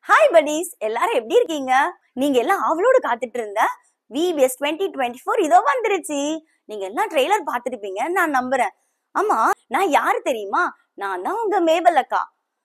Hi buddies எல்லாரும் எப்படி இருக்கீங்க நீங்க எல்லாம் அவளோடு காத்துட்டு இருந்த விபிஎஸ் டுவெண்ட்டி டுவெண்ட்டி ஃபோர் இதோ வந்துருச்சு நீங்க எல்லாம் ட்ரெய்லர் பார்த்துருப்பீங்க நான் நம்புறேன் ஆமா நான் யாரு தெரியுமா நான் தான் உங்க மேபல் அக்கா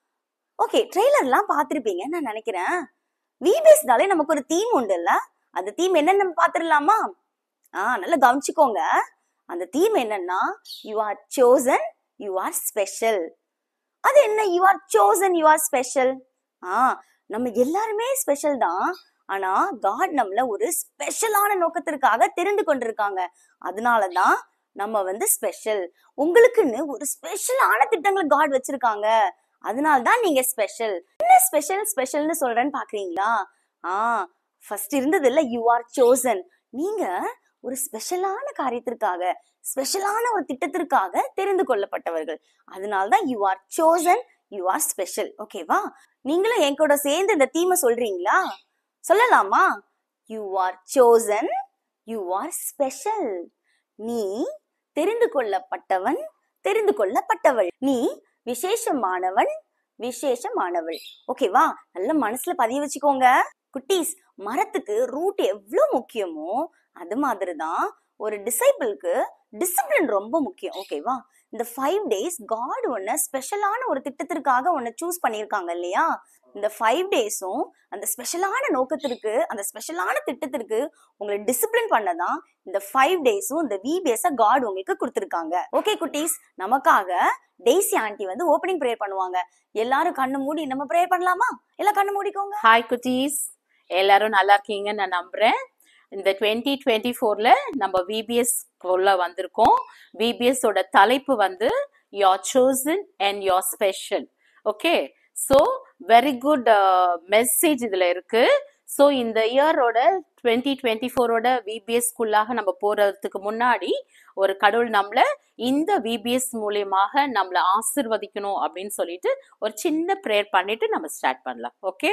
ஓகே ட்ரெய்லர்லாம் பார்த்துருப்பீங்க நான் நினைக்கிறேன் விபிஎஸ்னாலே நமக்கு ஒரு தீம் உண்டு இல்ல அந்த தீம் என்னன்னு நம்ம பார்த்துடலாமா ஆ நல்லா கவனிச்சுக்கோங்க அந்த தீம் என்னன்னா you are chosen you are special அது என்ன you are chosen you are special ஆ நம்ம எல்லாருமே ஸ்பெஷல் தான் ஆனா காட் நம்மள ஒரு ஸ்பெஷலான நோக்கத்திற்காக தெரிந்து கொண்டிருக்காங்க அதனால தான் நம்ம வந்து ஸ்பெஷல் உங்களுக்குன்னு ஒரு ஸ்பெஷலான திட்டங்களை காட் வச்சிருக்காங்க அதனால தான் நீங்க ஸ்பெஷல் என்ன ஸ்பெஷல் ஸ்பெஷல்னு சொல்றேன்னு பாக்குறீங்களா ஆ ஃபர்ஸ்ட் இருந்தது இல்ல யூ ஆர் chosen நீங்க ஒரு ஸ்பெஷலான காரியத்திற்காக ஸ்பெஷலான ஒரு திட்டத்திற்காக தெரிந்து கொள்ளப்பட்டவர்கள் அதனால தான் you are chosen you are special ஓகேவா நீங்களும் என் கூட சேர்ந்து இந்த தீமை சொல்றீங்களா சொல்லலாமா you are chosen you are special நீ தெரிந்து கொள்ளப்பட்டவன் தெரிந்து கொள்ளப்பட்டவள் நீ விசேஷமானவன் விசேஷமானவள் ஓகேவா நல்ல மனசுல பதிய வச்சுக்கோங்க குட்டீஸ் மரத்துக்கு ரூட் எவ்வளவு முக்கியமோ அது மாதிரிதான் ஒரு டிசைபிளுக்கு டிசிப்ளின் ரொம்ப முக்கியம் ஓகேவா இந்த ஃபைவ் டேஸ் காட் ஒன்ன ஸ்பெஷலான ஒரு திட்டத்திற்காக உன்னை சூஸ் பண்ணியிருக்காங்க இல்லையா இந்த ஃபைவ் டேஸும் அந்த ஸ்பெஷலான நோக்கத்திற்கு அந்த ஸ்பெஷலான திட்டத்திற்கு உங்களை டிசிப்ளின் பண்ணதான் இந்த ஃபைவ் டேஸும் இந்த விபிஎஸ் காட் உங்களுக்கு கொடுத்துருக்காங்க ஓகே குட்டீஸ் நமக்காக டெய்ஸி ஆண்டி வந்து ஓப்பனிங் ப்ரேயர் பண்ணுவாங்க எல்லாரும் கண்ணு மூடி நம்ம ப்ரேயர் பண்ணலாமா எல்லாம் கண்ணு மூடிக்கோங்க ஹாய் குட்டீஸ் எல்லாரும் நல்லா இருக்கீங்கன்னு நான் நம்புறேன் இந்த டுவெண்ட்டி டுவெண்ட்டி ஃபோர்ல நம்ம விபிஎஸ் உள்ள வந்திருக்கோம் விபிஎஸ் ஓட தலைப்பு வந்து you're chosen and you're special okay so very good message இதுல இருக்கு ஸோ இந்த இயரோட டுவெண்ட்டி டுவெண்ட்டி ஃபோரோட விபிஎஸ்க்குள்ளாக நம்ம போறதுக்கு முன்னாடி ஒரு கடவுள் நம்மள இந்த விபிஎஸ் மூலியமாக நம்மளை ஆசிர்வதிக்கணும் அப்படின்னு சொல்லிட்டு ஒரு சின்ன ப்ரேயர் பண்ணிட்டு நம்ம ஸ்டார்ட் பண்ணலாம் ஓகே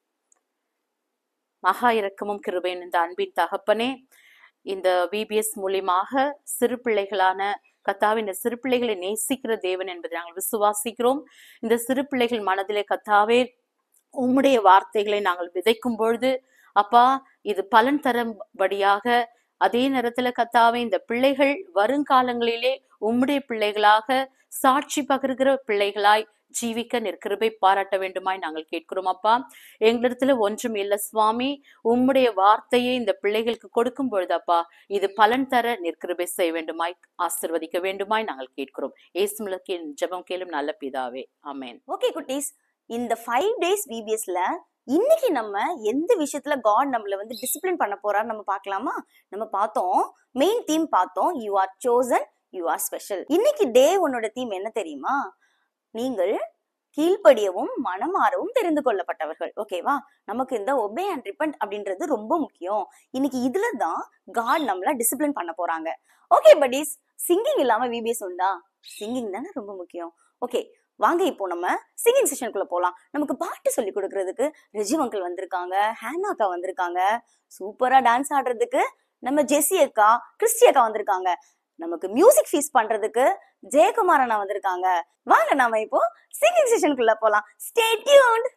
மகா இரக்கமும் கிருபையின் இந்த அன்பின் தகப்பனே இந்த விபிஎஸ் மூலியமாக சிறு பிள்ளைகளான கத்தாவின் இந்த சிறு பிள்ளைகளை நேசிக்கிற தேவன் என்பதை நாங்கள் விசுவாசிக்கிறோம் இந்த சிறு பிள்ளைகள் மனதிலே கத்தாவே உம்முடைய வார்த்தைகளை நாங்கள் விதைக்கும் பொழுது அப்பா இது பலன் தரும்படியாக அதே நேரத்துல கத்தாவே இந்த பிள்ளைகள் வருங்காலங்களிலே உம்முடைய பிள்ளைகளாக சாட்சி பகிர்கிற பிள்ளைகளாய் ஜீவிக்க நிற்கிருபை பாராட்ட வேண்டுமாய் நாங்கள் கேட்கிறோம் அப்பா எங்களிடத்துல ஒன்றும் இல்லை சுவாமி உம்முடைய வார்த்தையை இந்த பிள்ளைகளுக்கு கொடுக்கும் பொழுது அப்பா இது பலன் தர நிற்கிருபை செய்ய வேண்டுமாய் ஆசிர்வதிக்க வேண்டுமாய் நாங்கள் கேட்கிறோம் ஏசுமுலக்கின் ஜெபம் கேளும் நல்ல பிதாவே ஆமென் ஓகே குட்டீஸ் இந்த ஃபைவ் டேஸ் விபிஎஸ்ல இன்னைக்கு நம்ம எந்த விஷயத்துல காட் நம்மள வந்து டிசிப்ளின் பண்ண போறான்னு நம்ம பார்க்கலாமா நம்ம பார்த்தோம் மெயின் தீம் பார்த்தோம் you are chosen you are special இன்னைக்கு டே உன்னோட தீம் என்ன தெரியுமா நீங்கள் கீழ்ப்படியவும் மனமாறவும் தெரிந்து கொள்ளப்பட்டவர்கள் ஓகேவா நமக்கு இந்த ஒபே அண்ட் ரிப்பண்ட் அப்படின்றது ரொம்ப முக்கியம் இன்னைக்கு இதுல தான் காட் நம்மள டிசிப்ளின் பண்ண போறாங்க ஓகே buddies சிங்கிங் இல்லாம விபிஎஸ் உண்டா சிங்கிங் தானே ரொம்ப முக்கியம் ஓகே வாங்க இப்போ நம்ம சிங்கிங் செஷனுக்குள்ள போலாம் நமக்கு பாட்டு சொல்லி கொடுக்கறதுக்கு ரெஜி அங்கிள் வந்திருக்காங்க ஹேனா அக்கா வந்திருக்காங்க சூப்பரா டான்ஸ் ஆடுறதுக்கு நம்ம ஜெஸ்ஸி அக்கா கிறிஸ்டி அக்கா வந்திருக்காங்க நமக்கு மியூசிக் ஃபீஸ் பண்றதுக்கு ஜெயக்குமார் அண்ணா வந்திருக்காங்க வாங்க நாம இப்போ சிங்கிங் செஷனுக்குள்ள போலாம் ஸ்டே டியூன்ட்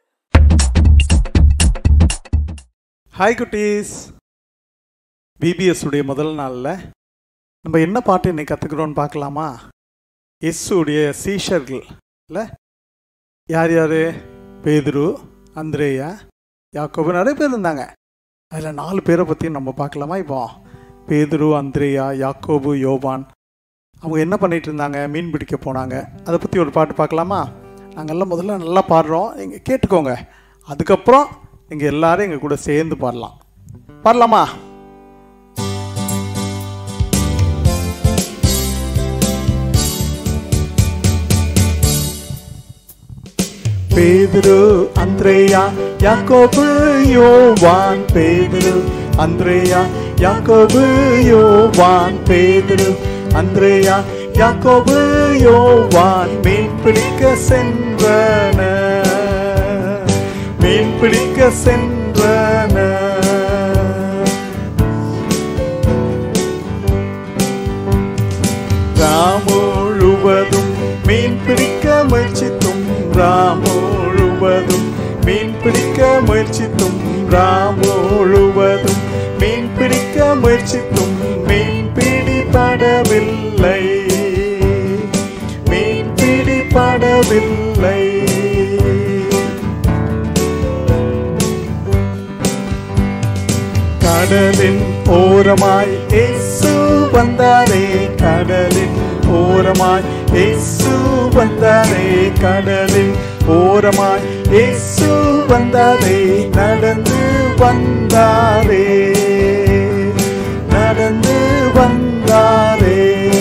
ஹாய் குட்டீஸ் பிபிஎஸ் உடைய முதல் நாளில் நம்ம என்ன பாட்டு இன்னைக்கு கற்றுக்குறோன்னு பார்க்கலாமா இயேசுடைய சீஷர்கள் இல்லை யார் யார் பேதுரு அந்திரேயா யாக்கோபு நிறைய பேர் இருந்தாங்க அதில் நாலு பேரை பற்றி நம்ம பார்க்கலாமா இப்போ பேதுரு அந்திரேயா யாக்கோபு யோவான் அவங்க என்ன பண்ணிட்டு இருந்தாங்க மீன் பிடிக்க போனாங்க அதை பற்றி ஒரு பாட்டு பார்க்கலாமா நாங்கள்லாம் முதல்ல நல்லா பாடுறோம் நீங்கள் கேட்டுக்கோங்க அதுக்கப்புறம் நீங்கள் எல்லாரும் எங்கள் கூட சேர்ந்து பாடலாம் பாடலாமா பேதுரு அந்திரேயா யாக்கோபு யோவான் பேதுரு அந்திரேயா யாக்கோபு யோவான் பேதுரு அந்திரேயா யாக்கோபு யோவான் மீன் பிடிக்க சென்றன மீன் பிடிக்க சென்றன ராமுழுவதும் மீன் பிடிக்க முயற்சித்தும் ராமுழுவதும் மீன் பிடிக்க ஓரமாய் இயேசு வந்தாரே கடலின் ஓரமாய் இயேசு வந்தாரே நடந்து வந்தாரே நடந்து வந்தாரே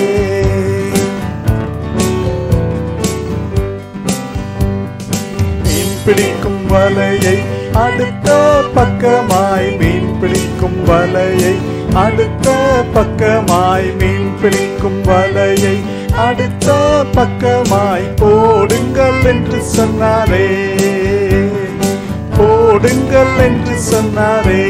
மீன் பிடிக்கும் வலையை அடுத்த பக்கமாய் மீன் பிடிக்கும் வலையை அடுத்த பக்கமாய் மீன் பிடிக்கும் வலையை அடுத்த பக்கமாய் போடுங்கள் என்று சொன்னாரே போடுங்கள் என்று சொன்னாரே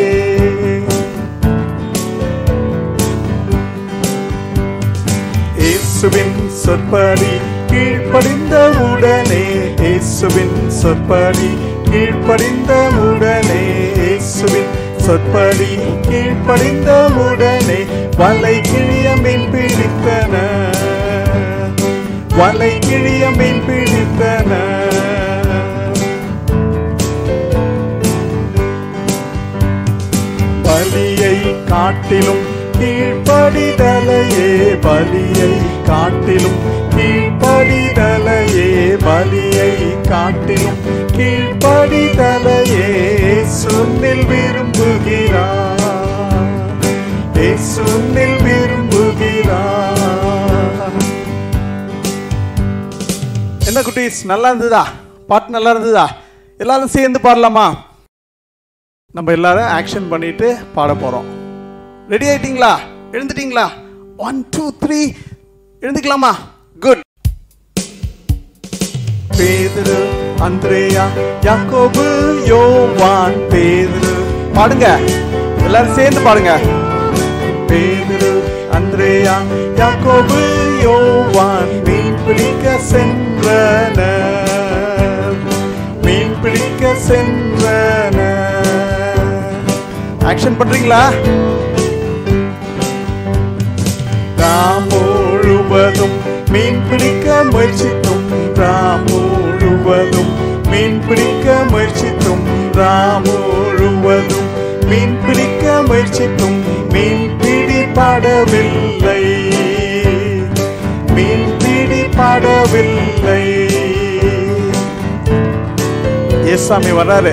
இயேசுவின் சொற்படி கீழ்ப்படிந்த உடனே இயேசுவின் சொற்படி கீழ்ப்படிந்த உடனே இயேசுவின் சொற்படி கீழ்ப்படிந்த உடனே வலை கிழிய மீன் பிடித்தன வலை கிழிய மீன் பிடித்தன பலியை காட்டிலும் கீழ்ப்படிதலையே பலியை காட்டிலும் கீழ்ப்படிதலையே பலியை காட்டிலும் கீழ்ப்படிதலையே சுன்னில் விரும்புகிறார் சுன்னில் விரும்புகிறார் என்ன குட்டீஸ் நல்லா இருந்ததா பாட்டு நல்லா இருந்ததா எல்லாரும் சேர்ந்து பாடலாமா நம்ம எல்லாரும் ஆக்ஷன் பண்ணிட்டு பாட போறோம் ரெடி ஆயிட்டீங்களா எழுந்துட்டீங்களா ஒன் டூ த்ரீ எழுந்துக்கலாமா குட் பேதுரு அந்திரேயா யாக்கோபு யோவான் பேதுரு பாடுங்க எல்லாரும் சேர்ந்து பாடுங்க பேதுரு அந்திரேயா யாக்கோபு யோவான் மீன் பிடிக்க சென்றனர் மீன் பிடிக்க சென்றனர் ஆக்ஷன் பண்றீங்களா ராம் முழுவதும் மீன் பிடிக்க முயற்சித்தும் ராம் முழுவதும் மீன் பிடிக்க முயற்சித்தும் ராம் முழுவதும் மீன் பிடிக்க முயற்சித்தும் மீன் பிடிபடவில்லை மீன் பிடிபடவில்லை ஏசாமி வராரு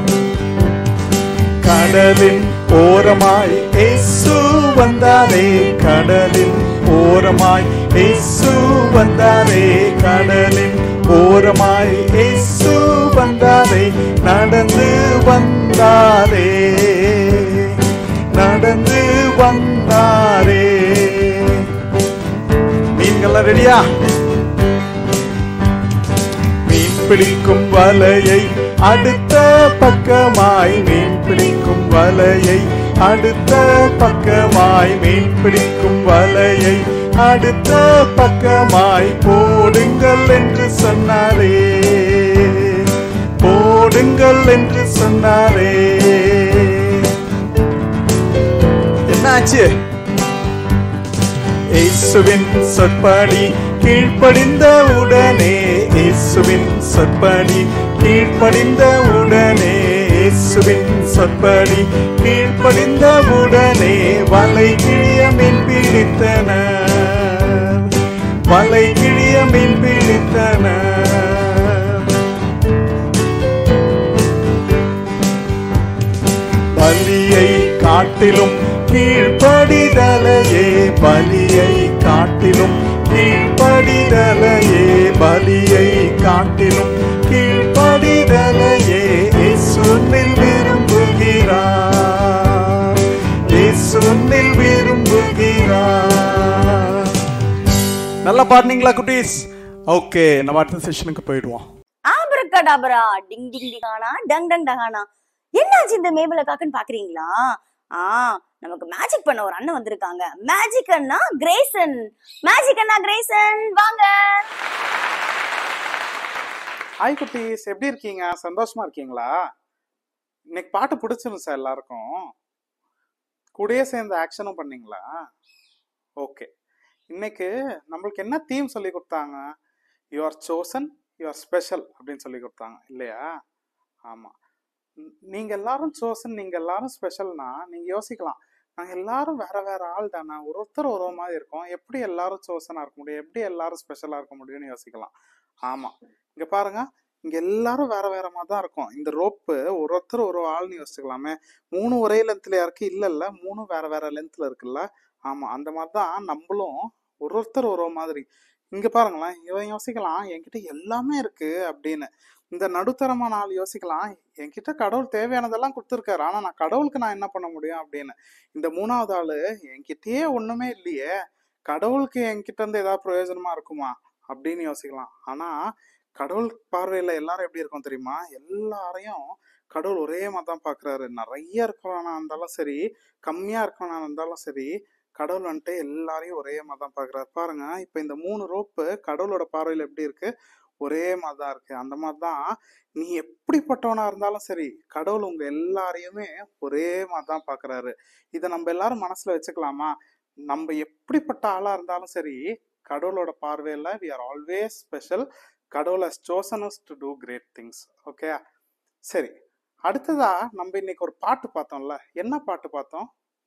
கடலின் ஓரமாய் இயேசு வந்தாரே கடலின் ஓரமாய் இயேசு வந்தாரே கடலின் ஓரமாய் இயேசு வந்தாரே நடந்து வந்தாரே நடந்து வந்தாரே மீன்கள்லாம் ரெடியா மீன் பிடிக்கும் வலையை அடுத்த பக்கமாய் மீன் பிடிக்கும் வலையை அடுத்த பக்கமாய் மீன் பிடிக்கும் வலையை அடுத்த பக்கமாய் போடுங்கள் என்று சொன்னாரே போடுங்கள் என்று சொன்னாரே என்னாச்சு இயேசுவின் சொற்படி கீழ்ப்படிந்த உடனே இயேசுவின் சொற்படி கீழ்ப்படிந்த உடனே இயேசுவின் சொற்படி கீழ்ப்படிந்த உடனே வலை கிழிய மீன் பிடித்தன வலை கிழிய மீன் பிடித்தன பலியை காட்டிலும் கீழ்ப்படிதலையே பலியை காட்டிலும் கீழ்ப்படிதலையே பலியை காட்டிலும் கீழ்ப்படிதலையே இயேசுனில் விரும்புகிறார் இயேசுனில் விரும்புகிறார் நல்லா பாடுனீங்களா குட்டீஸ் ஓகே நம்ம அடுத்த செஷனுக்கு போயிடுவோம் ஆபரக்கடாபரா டிங் டிங் டிகானா டங் டங் டகானா என்னாச்சு இந்த மேபல காக்குன்னு பாக்குறீங்களா ஆ நமக்கு மேஜிக் பண்ண ஒரு அண்ணன் வந்திருக்காங்க மேஜிக் அண்ணா கிரேசன் மேஜிக் அண்ணா கிரேசன் வாங்க ஹாய் குட்டீஸ் எப்படி இருக்கீங்க சந்தோஷமா இருக்கீங்களா இன்னைக்கு பாட்டு பிடிச்சிருந்துச்சா எல்லாருக்கும் கூடயே சேர்ந்து ஆக்ஷனும் பண்ணீங்களா ஓகே இன்னைக்கு நம்மளுக்கு என்ன தீம் சொல்லி கொடுத்தாங்க you are chosen you are special அப்படின்னு சொல்லி கொடுத்தாங்க இல்லையா ஆமாம் நீங்க எல்லாரும் சோசன் நீங்க எல்லாரும் ஸ்பெஷல்னா நீங்க யோசிக்கலாம் நாங்க எல்லாரும் வேற வேற ஆள் தானே ஒருத்தர் ஒரு மாதிரி இருக்கோம் எப்படி எல்லாரும் சோசனா இருக்க முடியும் எப்படி எல்லாரும் ஸ்பெஷலா இருக்க முடியும்னு யோசிக்கலாம் ஆமா இங்க பாருங்க இங்க எல்லாரும் வேற வேற மாதிரி தான் இருக்கும் இந்த ரோப்பு ஒருத்தர் ஒரு ஆள்னு யோசிச்சுக்கலாமே மூணு ஒரே லென்த்ல இருக்கு இல்ல இல்ல மூணு வேற வேற லென்த்ல இருக்குல்ல ஆமா அந்த மாதிரி தான் நம்மளும் ஒரு ஒருத்தர் ஒரு ஒரு மாதிரி இங்க பாருங்களேன் இவன் யோசிக்கலாம் என்கிட்ட எல்லாமே இருக்கு அப்படின்னு இந்த நடுத்தரமான ஆள் யோசிக்கலாம் என்கிட்ட கடவுள் தேவையானதெல்லாம் கொடுத்துருக்காரு ஆனா நான் கடவுளுக்கு நான் என்ன பண்ண முடியும் அப்படின்னு இந்த மூணாவது ஆளு என்கிட்டயே ஒண்ணுமே இல்லையே கடவுளுக்கு என்கிட்ட இருந்து ஏதாவது பிரயோஜனமா இருக்குமா அப்படின்னு யோசிக்கலாம் ஆனா கடவுள் பார்வையில எல்லாரும் எப்படி இருக்கும் தெரியுமா எல்லாரையும் கடவுள் ஒரே மாதிரி தான் பாக்குறாரு நிறைய இருக்கிறவனா இருந்தாலும் சரி கம்மியா இருக்கிறவனா இருந்தாலும் சரி கடவுள் வந்துட்டு எல்லாரையும் ஒரே மாதிரி தான் பாக்குறாரு பாருங்க இப்ப இந்த மூணு ரோப்பு கடவுளோட பார்வையில எப்படி இருக்கு ஒரே மாதிரி தான் இருக்கு அந்த மாதிரி தான் நீ எப்படிப்பட்டவனா இருந்தாலும் சரி கடவுள் உங்க எல்லாரையுமே ஒரே மாதிரி தான் பாக்குறாரு இதை நம்ம எல்லாரும் மனசுல வச்சுக்கலாமா நம்ம எப்படிப்பட்ட ஆளா இருந்தாலும் சரி கடவுளோட பார்வையில வி ஆர் ஆல்வேஸ் ஸ்பெஷல் கடவுள் has chosen us to do great things okay சரி அடுத்ததா நம்ம இன்னைக்கு ஒரு பாட்டு பார்த்தோம்ல என்ன பாட்டு பார்த்தோம்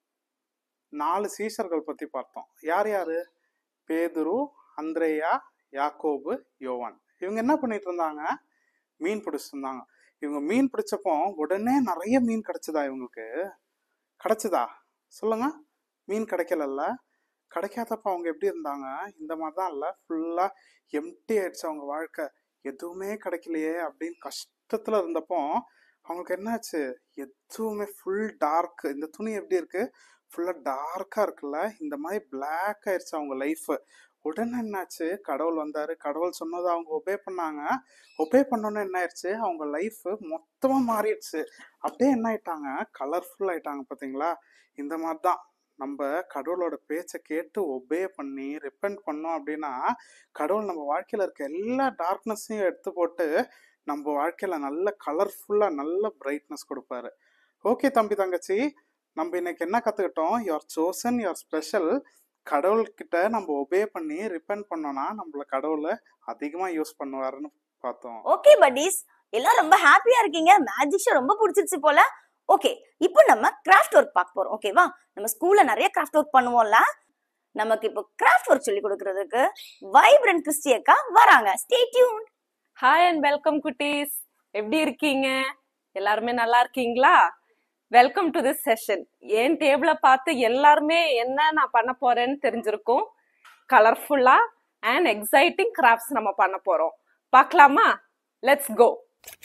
நாலு சீஷர்கள் பத்தி பார்த்தோம் யார் யாரு பேதுரு அந்திரேயா யாக்கோபு யோவான் இவங்க என்ன பண்ணிட்டு இருந்தாங்க மீன் பிடிச்சிட்டு இருந்தாங்க இவங்க மீன் பிடிச்சப்போ உடனே நிறைய மீன் கிடைச்சதா இவங்களுக்கு கிடைச்சதா சொல்லுங்க மீன் கிடைக்கலல்ல கிடைக்காதப்ப அவங்க எப்படி இருந்தாங்க இந்த மாதிரி தான் இல்லை ஃபுல்லா எம்டி ஆயிடுச்சு அவங்க வாழ்க்கை எதுவுமே கிடைக்கலையே அப்படின்னு கஷ்டத்துல இருந்தப்போ அவங்களுக்கு என்னாச்சு எதுவுமே ஃபுல் டார்க் இந்த துணி எப்படி இருக்கு ஃபுல்லா டார்க்கா இருக்குல்ல இந்த மாதிரி பிளாக் ஆயிடுச்சு அவங்க லைஃப் உடனே என்னாச்சு கடவுள் வந்தாரு கடவுள் சொன்னதை அவங்க ஒபே பண்ணாங்க ஒபே பண்ணோன்னே என்ன ஆயிடுச்சு அவங்க லைஃப் மொத்தமா மாறிடுச்சு அப்படியே என்ன ஆயிட்டாங்க கலர்ஃபுல் ஆயிட்டாங்க பாத்தீங்களா இந்த மாதிரி தான் நம்ம கடவுளோட பேச்சை கேட்டு ஒபே பண்ணி ரிப்பெண்ட் பண்ணோம் அப்படின்னா கடவுள் நம்ம வாழ்க்கையில இருக்க எல்லா டார்க்னஸையும் எடுத்து போட்டு நம்ம வாழ்க்கையில நல்ல கலர்ஃபுல்லா நல்ல பிரைட்னஸ் கொடுப்பாரு ஓகே தம்பி தங்கச்சி நம்ம இன்னைக்கு என்ன கத்துக்கிட்டோம் யுவர் சோசன் யுவர் ஸ்பெஷல் கடவுள்கிட்ட நம்ம ஒபே பண்ணி ரிப்பெண்ட் பண்ணோம்னா நம்மள கடவுளை அதிகமா யூஸ் பண்ணுவாருன்னு பார்த்தோம் ஓகே buddies எல்லாம் ரொம்ப ஹாப்பியா இருக்கீங்க மேஜிக் ஷோ ரொம்ப பிடிச்சிருச்சு போல ஓகே இப்போ நம்ம கிராஃப்ட் ஒர்க் பார்க்க போறோம் ஓகேவா நம்ம ஸ்கூல்ல நிறைய கிராஃப்ட் ஒர்க் பண்ணுவோம்ல நமக்கு இப்போ கிராஃப்ட் ஒர்க் சொல்லி கொடுக்கறதுக்கு வைப்ரண்ட் கிறிஸ்டி அக்கா வராங்க stay tune hi and welcome குட்டீஸ் எப்படி இருக்கீங்க எல்லாருமே நல்லா இருக்கீங்களா வெல்கம் டு திஸ் செஷன் என் டேபிளை பார்த்து எல்லாருமே என்ன நான் பண்ண போறேன்னு தெரிஞ்சிருக்கும் கலர்ஃபுல்லா அண்ட் எக்ஸைட்டிங் கிராஃப்ட்ஸ் நம்ம பண்ண போறோம் பார்க்கலாமா லெட்ஸ் கோ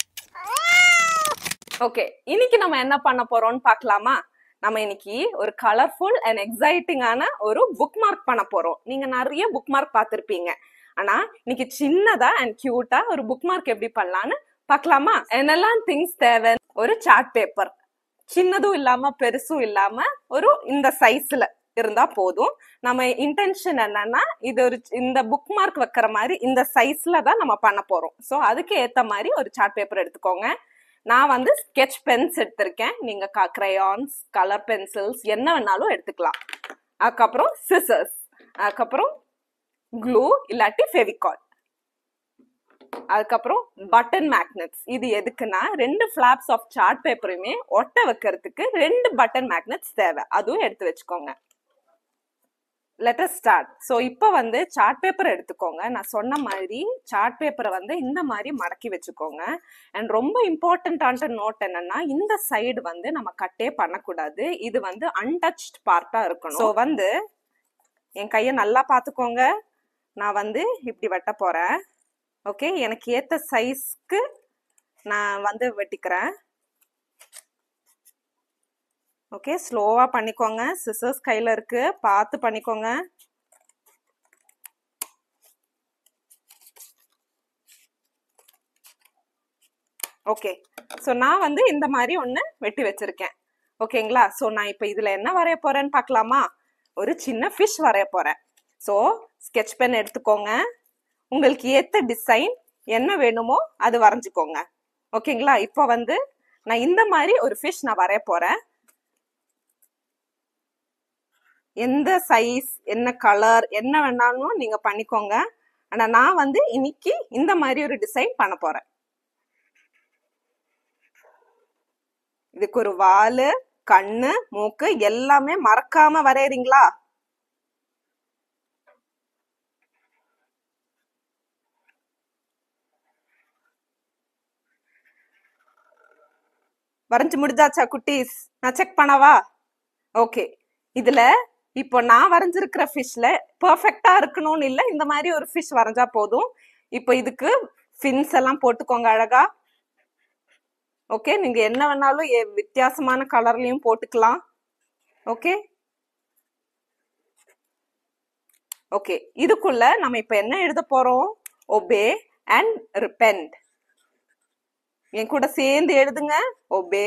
ஓகே இன்னைக்கு நம்ம என்ன பண்ண போறோம்னு பார்க்கலாமா நம்ம இன்னைக்கு ஒரு கலர்ஃபுல் அண்ட் எக்ஸைட்டிங்கான ஒரு புக் மார்க் பண்ண போறோம் நீங்க நிறைய புக் மார்க் பார்த்திருப்பீங்க ஆனா இன்னைக்கு சின்னதா அண்ட் கியூட்டா ஒரு புக் மார்க் எப்படி பண்ணலான்னு பார்க்கலாமா என்னெல்லாம் திங்ஸ் தேவை ஒரு சார்ட் பேப்பர் சின்னதும் இல்லாம பெருசும் இல்லாம ஒரு இந்த சைஸ்ல இருந்தா போதும் நம்ம இன்டென்ஷன் என்னன்னா இது ஒரு இந்த புக் மார்க் வைக்கிற மாதிரி இந்த சைஸ்ல தான் நம்ம பண்ண போறோம் ஸோ அதுக்கு ஏத்த மாதிரி ஒரு சார்ட் பேப்பர் எடுத்துக்கோங்க நான் வந்து ஸ்கெட்ச் பென்ஸ் எடுத்திருக்கேன் நீங்க கிரையான்ஸ் கலர் பென்சில்ஸ் என்ன வேணாலும் எடுத்துக்கலாம் அதுக்கப்புறம் சிசர்ஸ் அதுக்கப்புறம் க்ளூ இல்லாட்டி ஃபெவிகால் அதுக்கப்புறம் பட்டன் மேக்னெட்ஸ் இது எதுக்குன்னா ரெண்டு ஃபிளாப்ஸ் ஆஃப் சார்ட் பேப்பரையுமே ஒட்ட வைக்கிறதுக்கு ரெண்டு பட்டன் மேக்னெட்ஸ் தேவை அதுவும் எடுத்து வச்சுக்கோங்க லெட்டர் ஸ்டார்ட் ஸோ இப்போ வந்து சார்ட் பேப்பர் எடுத்துக்கோங்க நான் சொன்ன மாதிரி சார்ட் பேப்பரை வந்து இந்த மாதிரி மடக்கி வச்சுக்கோங்க அண்ட் ரொம்ப இம்பார்ட்டண்ட்டான நோட் என்னன்னா இந்த சைடு வந்து நம்ம கட்டே பண்ணக்கூடாது இது வந்து அன்டச்ட் பார்ட்டா இருக்கணும் ஸோ வந்து என் கையை நல்லா பார்த்துக்கோங்க நான் வந்து இப்படி வெட்ட போறேன் ஓகே எனக்கு ஏத்த சைஸ்க்கு நான் வந்து வெட்டிக்கிறேன் ஓகே ஸ்லோவா பண்ணிக்கோங்க சிசர்ஸ் கையில இருக்கு பார்த்து பண்ணிக்கோங்க ஓகே ஸோ நான் வந்து இந்த மாதிரி ஒன்று வெட்டி வச்சிருக்கேன் ஓகேங்களா ஸோ நான் இப்போ இதில் என்ன வரைய போறேன்னு பார்க்கலாமா ஒரு சின்ன ஃபிஷ் வரைய போறேன் ஸோ ஸ்கெட்ச் பென் எடுத்துக்கோங்க உங்களுக்கு ஏத்த டிசைன் என்ன வேணுமோ அது வரைஞ்சுக்கோங்க ஓகேங்களா இப்போ வந்து நான் இந்த மாதிரி ஒரு ஃபிஷ் நான் வரைய போறேன் எந்த சைஸ் என்ன கலர் என்ன வேணாலும் நீங்க பண்ணிக்கோங்க ஆனா நான் வந்து இன்னைக்கு இந்த மாதிரி ஒரு டிசைன் பண்ண போறேன் இதுக்கு ஒரு வாலு கண்ணு மூக்கு எல்லாமே மறக்காம வரையறீங்களா வரைஞ்சு முடிஞ்சாச்சா குட்டீஸ் நான் செக் பண்ணவா ஓகே இதுல இப்போ நான் வரைஞ்சிருக்கிற ஃபிஷ்ல பெர்ஃபெக்டா இருக்கணும்னு இல்ல இந்த மாதிரி ஒரு ஃபிஷ் வரைஞ்சா போதும் இப்போ இதுக்கு ஃபின்ஸ் எல்லாம் போட்டுக்கோங்க அழகா ஓகே நீங்க என்ன வேணாலும் எ- வித்தியாசமான கலர்லயும் போட்டுக்கலாம் ஓகே ஓகே இதுக்குள்ள நம்ம இப்ப என்ன எழுத போறோம் ஒபே அண்ட் ரிப்பெண்ட் என் கூட சேர்ந்து எழுதுங்க ஒபே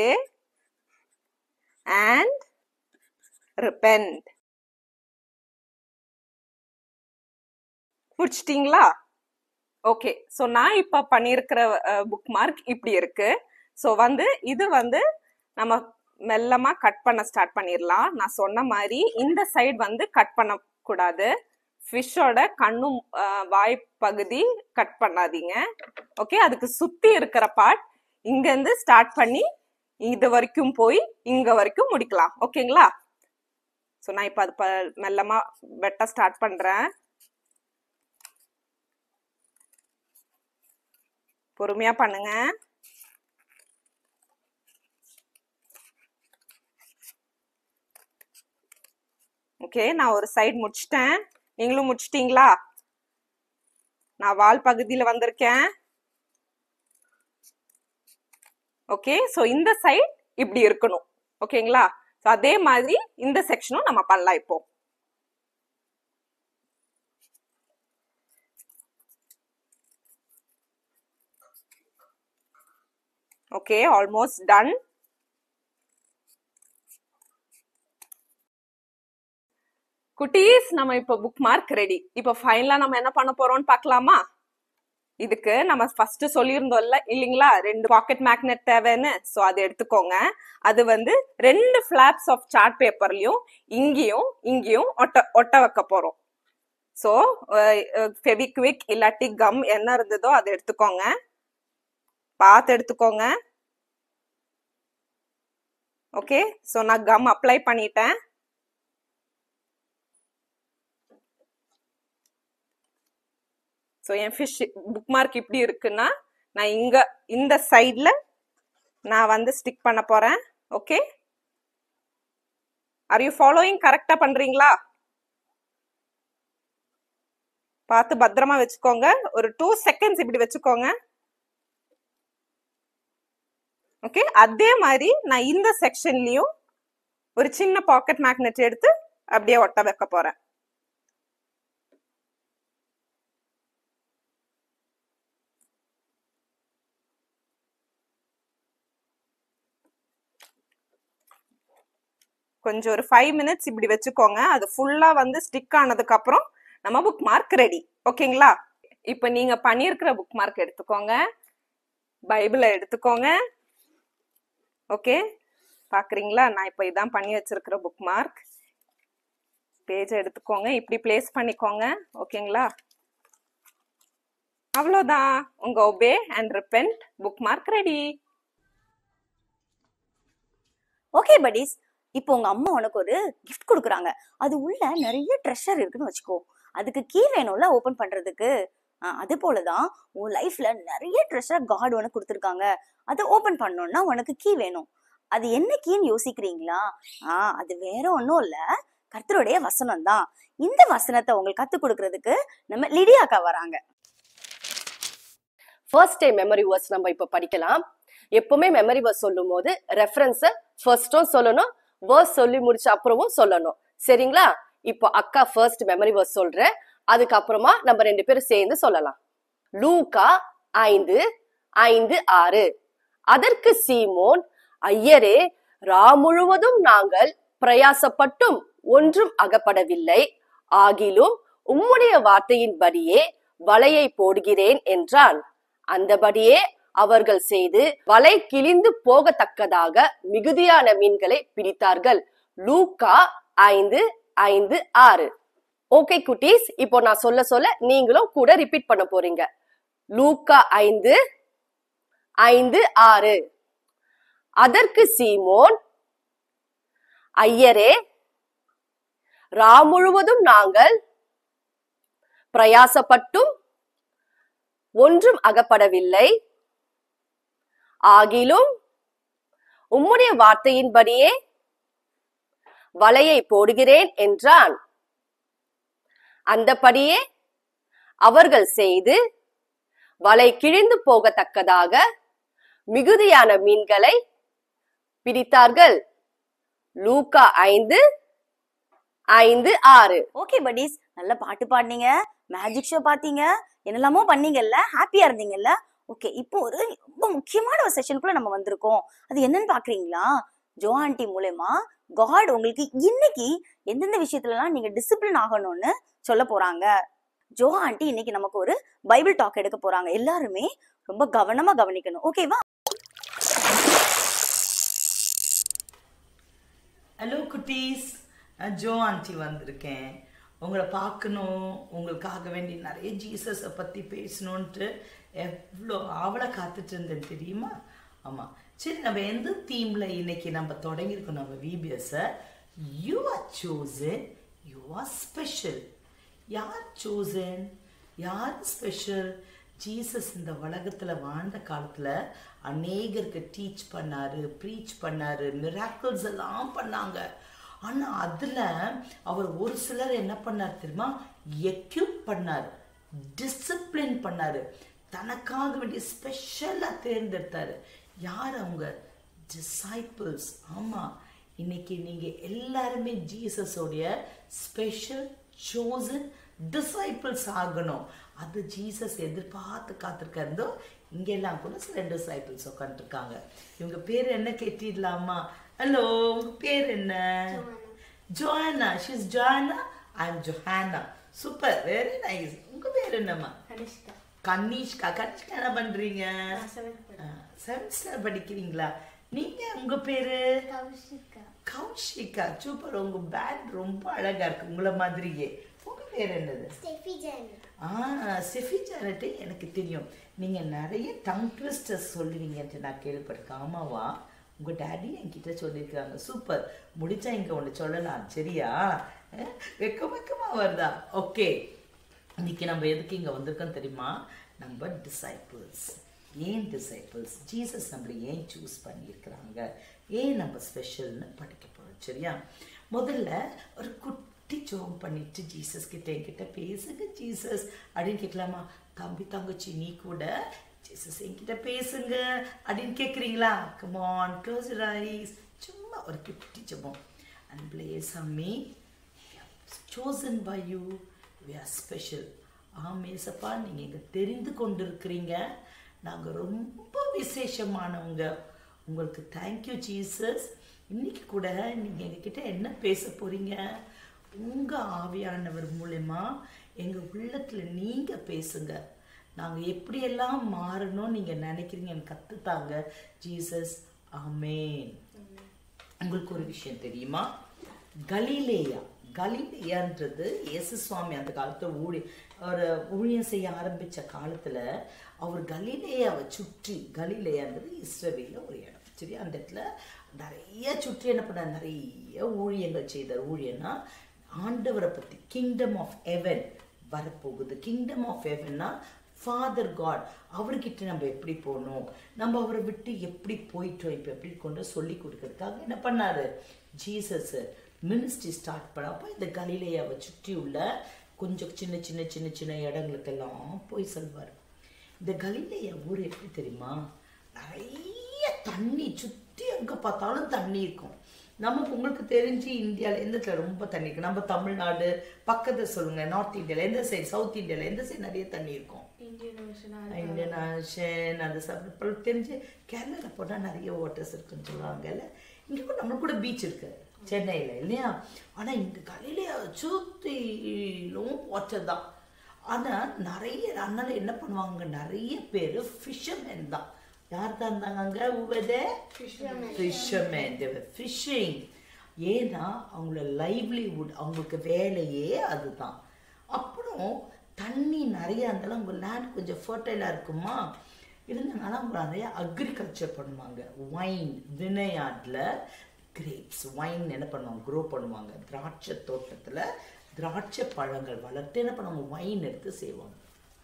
அண்ட் ரிப்பெண்ட் முடிச்சிட்டீங்களா ஓகே ஸோ நான் இப்ப பண்ணியிருக்கிற புக் மார்க் இப்படி இருக்கு ஸோ வந்து இது வந்து நம்ம மெல்லமா கட் பண்ண ஸ்டார்ட் பண்ணிடலாம் நான் சொன்ன மாதிரி இந்த சைடு வந்து கட் பண்ண கூடாது ஃபிஷ்ஷோட கண்ணும் அஹ், வாய் பகுதி கட் பண்ணாதீங்க ஓகே அதுக்கு சுத்தி இருக்கிற பார்ட் இங்க இருந்து ஸ்டார்ட் பண்ணி இது வரைக்கும் போய் இங்க வரைக்கும் முடிக்கலாம் ஓகேங்களா ஸோ நான் இப்போ அது ப- மெல்லமா வெட்ட ஸ்டார்ட் பண்றேன் பொறுமையா பண்ணுங்க ஓகே நான் ஒரு சைடு முடிச்சிட்டேன் நீங்களும் முடிச்சிட்டீங்களா நான் வால் பகுதியில வந்திருக்கேன் ஓகே ஸோ இந்த சைடு இப்படி இருக்கணும் ஓகேங்களா ஸோ அதே மாதிரி இந்த செக்ஷனும் நம்ம பண்ணலாம் இப்போ ஓகே ஆல்மோஸ்ட் டன் குட்டீஸ் நம்ம இப்போ புக் மார்க் ரெடி இப்போ ஃபைனலா நம்ம என்ன பண்ண போறோம்னு பார்க்கலாமா இதுக்கு நம்ம ஃபர்ஸ்ட் சொல்லியிருந்தோம்ல இல்லைங்களா ரெண்டு பாக்கெட் மேக்னெட் தேவைன்னு ஸோ அதை எடுத்துக்கோங்க அது வந்து ரெண்டு ஃபிளாப்ஸ் ஆஃப் சார்ட் பேப்பர்லயும் இங்கேயும் இங்கேயும் ஒட்ட ஒட்ட வைக்க போறோம் ஸோ ஃபெவிக்விக் இல்லாட்டி கம் என்ன இருந்ததோ அதை எடுத்துக்கோங்க பார்த்து எடுத்துக்கோங்க ஓகே ஸோ நான் கம் அப்ளை பண்ணிட்டேன் ஸோ என் ஃபிஷ் புக் மார்க் இப்படி இருக்குன்னா நான் இங்க இந்த சைட்ல நான் வந்து ஸ்டிக் பண்ண போறேன் ஓகே ஆர் யூ ஃபாலோயிங் கரெக்டா பண்றீங்களா பார்த்து பத்திரமா வச்சுக்கோங்க ஒரு டூ செகண்ட்ஸ் இப்படி வச்சுக்கோங்க ஓகே அதே மாதிரி நான் இந்த செக்ஷன்லயும் ஒரு சின்ன பாக்கெட் மேக்னெட் எடுத்து அப்படியே ஒட்ட வைக்க போறேன் கொஞ்சம் ஒரு ஃபைவ் மினிட்ஸ் இப்படி வச்சுக்கோங்க அது ஃபுல்லா வந்து ஸ்டிக் ஆனதுக்கு அப்புறம் நம்ம புக் மார்க் ரெடி ஓகேங்களா இப்போ நீங்க பண்ணியிருக்கிற புக் மார்க் எடுத்துக்கோங்க பைபிளை எடுத்துக்கோங்க ஓகே பாக்குறீங்களா நான் இப்போ இதான் பண்ணி வச்சிருக்கிற புக் மார்க் பேஜை எடுத்துக்கோங்க இப்படி பிளேஸ் பண்ணிக்கோங்க ஓகேங்களா அவ்வளோதான் உங்க obey and repent bookmark ready okay buddies இப்போ உங்க அம்மா உனக்கு ஒரு gift கொடுக்குறாங்க அது உள்ள நிறைய ட்ரெஷர் இருக்குன்னு வச்சுக்கோ அதுக்கு கீ வேணும்ல ஓபன் பண்றதுக்கு ஆ, அது போலதான் உன் லைஃப்ல நிறைய ட்ரெஷர் காட் உனக்கு கொடுத்துருக்காங்க அதை ஓபன் பண்ணணும்னா உனக்கு கீ வேணும் அது என்ன கீன்னு யோசிக்கிறீங்களா ஆ அது வேற ஒன்றும் இல்ல கர்த்தருடைய வசனம் தான் இந்த வசனத்தை உங்களுக்கு கத்து கொடுக்கறதுக்கு நம்ம லிடியாக்கா வராங்க ஃபர்ஸ்ட் டைம் மெமரி வேர்ட்ஸ் நம்ம இப்போ படிக்கலாம் எப்பவுமே மெமரி வேர்ஸ் சொல்லும் போது ரெஃபரன்ஸை ஃபர்ஸ்டும் சொல்லணும் வேர்ஸ் சொல்லி முடிச்ச அப்புறமும் சொல்லணும் சரிங்களா இப்போ அக்கா ஃபர்ஸ்ட் மெமரி வேர்ஸ் சொல்றேன் அதுக்கப்புறமா நம்ம ரெண்டு பேரும் சேர்ந்து சொல்லலாம் லூகா ஐந்து ஐந்து ஆறு அதற்கு சீமோன் ஐயரே ரா முழுவதும் நாங்கள் பிரயாசப்பட்டும் ஒன்றும் அகப்படவில்லை ஆகிலும் உம்முடைய வார்த்தையின்படியே வலையை போடுகிறேன் என்றான் அந்தபடியே அவர்கள் செய்து வலை கிழிந்து போகத்தக்கதாக மிகுதியான மீன்களை பிடித்தார்கள் லூக்கா ஐந்து ஐந்து ஆறு ஓகே குட்டீஸ் இப்போ நான் சொல்ல சொல்ல நீங்களும் கூட ரிப்பீட் பண்ண போறீங்க லூக்கா ஐந்து ஐந்து ஆறு அதற்கு சீமோன் ஐயரே ரா முழுவதும் நாங்கள் பிரயாசப்பட்டும் ஒன்றும் அகப்படவில்லை ஆகிலும் உம்முடைய வார்த்தையின்படியே வலையை போடுகிறேன் என்றான் அந்தபடியே அவர்கள் செய்து வலை கிழிந்து போகத்தக்கதாக மிகுதியான மீன்களை பிடித்தார்கள் லூக்கா ஐந்து ஐந்து ஆறு ஓகே buddies நல்ல பாட்டு பாடினீங்க மேஜிக் ஷோ பாத்தீங்க என்னெல்லாமோ பண்ணீங்கல்ல ஹாப்பியா இருந்தீங்கல்ல ஓகே இப்போ ஒரு ரொம்ப முக்கியமான ஒரு செஷனுக்குள்ள நம்ம வந்திருக்கோம் அது என்னன்னு பாக்குறீங்களா ஜோ ஆண்டி மூலயமா காட் உங்களுக்கு இன்னைக்கு எந்தெந்த விஷயத்துலலாம் நீங்க டிசிப்ளின் ஆகணும்னு சொல்ல போறாங்க ஜோ ஆண்டி இன்னைக்கு நமக்கு ஒரு பைபிள் டாக் எடுக்க போறாங்க எல்லாருமே ரொம்ப கவனமா கவனிக்கணும் ஓகேவா ஹலோ குட்டீஸ் நான் ஜோ ஆண்டி வந்திருக்கேன் உங்களை பார்க்கணும் உங்களுக்காக வேண்டி நிறைய ஜீசஸை பற்றி பேசணுன்ட்டு எவ்வளோ ஆவலை காத்துட்டு இருந்தேன் தெரியுமா ஆமாம் சரி நம்ம எந்த தீமில் இன்னைக்கு நம்ம தொடங்கியிருக்கோம் நம்ம விபிஎஸ்ஸை you are chosen you are special யார் சோசன் யார் ஸ்பெஷல் ஜீசஸ் இந்த உலகத்தில் வாழ்ந்த காலத்தில் அநேகருக்கு டீச் பண்ணாரு ப்ரீச் பண்ணாரு மிராக்கிள்ஸ் எல்லாம் பண்ணாங்க ஆனால் அதில் அவர் ஒரு சிலர் என்ன பண்ணார் தெரியுமா எக்யூப் பண்ணார் டிசிப்ளின் பண்ணார் தனக்காக வேண்டிய ஸ்பெஷலாக தேர்ந்தெடுத்தார் யார் அவங்க டிசைபிள்ஸ் ஆமாம் இன்னைக்கு நீங்கள் எல்லாருமே ஜீசஸோடைய ஸ்பெஷல் சோசன் டிசைபிள்ஸ் ஆகணும் அது ஜீசஸ் எதிர்பார்த்து காத்திருக்காருந்தோ இங்கெல்லாம் கூட சில டிசைபிள்ஸ் உட்காந்துருக்காங்க இவங்க பேர் என்ன கேட்டிடலாமா ஹலோ உங்க பேர் என்ன Jonah she's Jonah I am Johanna super very nice உங்க பேர் என்னம்மா கனிஷ்கா கனிஷ்கா என்ன பண்றீங்க செவன்த் ஸ்டாண்டர்ட் படிக்கிறீங்களா நீங்க உங்க பேரு கௌஷிகா சூப்பர் உங்க பேட் ரொம்ப அழகா இருக்கு உங்களை மாதிரியே உங்க பேர் என்னது ஆ ஸ்டெஃபி ஜானட்டு எனக்கு தெரியும் நீங்க நிறைய டங் ட்விஸ்டர்ஸ் சொல்லுவீங்கன்ட்டு நான் கேள்விப்பட்டிருக்கேன் ஆமாவா உங்க டேடி என்கிட்ட சொல்லியிருக்காங்க சூப்பர் முடிச்சா இங்க ஒன்று சொல்லலாம் சரியா அஹ், வெக்க வெக்கமா வருதா ஓகே இன்னைக்கு நம்ம எதுக்கு இங்க வந்திருக்கோம் தெரியுமா நம்ம டிசைபிள்ஸ் ஏன் டிசைபிள்ஸ் ஜீசஸ் நம்மளை ஏன் சூஸ் பண்ணியிருக்கிறாங்க ஏன் நம்ம ஸ்பெஷல்னு படிக்க போறோம் சரியா முதல்ல ஒரு குட்டி ஜோம் பண்ணிட்டு ஜீசஸ் கிட்ட என்கிட்ட பேசுங்க ஜீசஸ் அப்படின்னு கேட்கலாமா தம்பி தங்கச்சி நீ கூட ஜீசஸ் என்கிட்ட பேசுங்க அப்படின்னு கேட்குறீங்களா கமான் க்ளோஸ் ஐஸ் சும்மா ஒரு குட்டி ஜெபம் அண்ட் பிளேஸ் அம்மி chosen by you we are special ஆமேசப்பா நீங்கள் இங்கே தெரிந்து கொண்டிருக்கிறீங்க நாங்கள் ரொம்ப விசேஷமானவங்க உங்களுக்கு தேங்க்யூ ஜீசஸ் இன்னைக்கு கூட நீங்கள் எங்ககிட்ட என்ன பேச போகிறீங்க உங்கள் ஆவியானவர் மூலயமா எங்கள் உள்ளத்தில் நீங்கள் பேசுங்க நாங்கள் எப்படியெல்லாம் மாறணும் நீங்கள் நினைக்கிறீங்க எனக்கு கற்றுத்தாங்க ஜீசஸ் ஆமேன் உங்களுக்கு ஒரு விஷயம் தெரியுமா கலிலேயா கலிலேயான்றது இயேசு சுவாமி அந்த காலத்துல ஊழி ஒரு ஊழியம் செய்ய ஆரம்பிச்ச காலத்துல அவர் கலிலேயாவை சுற்றி கலிலேயான்றது இஸ்ரவேல ஒரு இடம் சரி அந்த இடத்துல நிறைய சுற்றி என்ன பண்ணார் நிறைய ஊழியங்கள் செய்தார் ஊழியம்னா ஆண்டவரை பத்தி கிங்டம் ஆஃப் எவன் வரப்போகுது கிங்டம் ஆஃப் எவன்னா ஃபாதர் காட் அவர்கிட்ட நம்ம எப்படி போகணும் நம்ம அவரை விட்டு எப்படி போயிட்டோம் இப்போ எப்படி கொண்டு சொல்லி கொடுக்கறதுக்காக என்ன பண்ணாரு ஜீசஸ் மினிஸ்ட்ரி ஸ்டார்ட் பண்ணப்போ இந்த கலிலேயாவை சுற்றி உள்ள கொஞ்சம் சின்ன சின்ன சின்ன சின்ன இடங்களுக்கெல்லாம் போய் செல்வார் இந்த கலிலேயா ஊர் எப்படி தெரியுமா நிறைய தண்ணி சுற்றி எங்கே பார்த்தாலும் தண்ணி இருக்கும் நமக்கு உங்களுக்கு தெரிஞ்சு இந்தியாவில் எந்த இடத்துல ரொம்ப தண்ணி இருக்கு நம்ம தமிழ்நாடு பக்கத்தை சொல்லுங்க நார்த் இந்தியாவில் எந்த சைடு சவுத் இந்தியாவில் எந்த சைடு நிறைய தண்ணி இருக்கும் இந்தியன் ஓஷன் அது சாப்பிட்டு தெரிஞ்சு கேரளாவில் போனால் நிறைய வாட்டர்ஸ் இருக்குன்னு சொல்லுவாங்கல்ல இங்கே கூட நம்மளுக்கு கூட பீச் இருக்கு சென்னையில் இல்லையா ஆனால் இந்த கலையில சுற்றிலும் வாட்டர் தான் ஆனால் நிறைய அதனால என்ன பண்ணுவாங்க நிறைய பேர் ஃபிஷர்மேன் தான் யார் தான் இருந்தாங்க அங்கே உவதே ஃபிஷர்மேன் தேவர் ஃபிஷிங் ஏன்னா அவங்களோட லைவ்லிவுட் அவங்களுக்கு வேலையே அதுதான் அப்புறம் தண்ணி நிறைய இருந்தாலும் அவங்க லேண்ட் கொஞ்சம் ஃபர்டைலாக இருக்குமா இருந்தாங்கன்னா அவங்க நிறைய அக்ரிகல்ச்சர் பண்ணுவாங்க ஒயின் வினையாட்டில் கிரேப்ஸ் வைன் என்ன பண்ணுவாங்க க்ரோ பண்ணுவாங்க திராட்சை தோட்டத்தில் திராட்சை பழங்கள் வளர்த்து என்ன பண்ணுவாங்க வைன் எடுத்து செய்வாங்க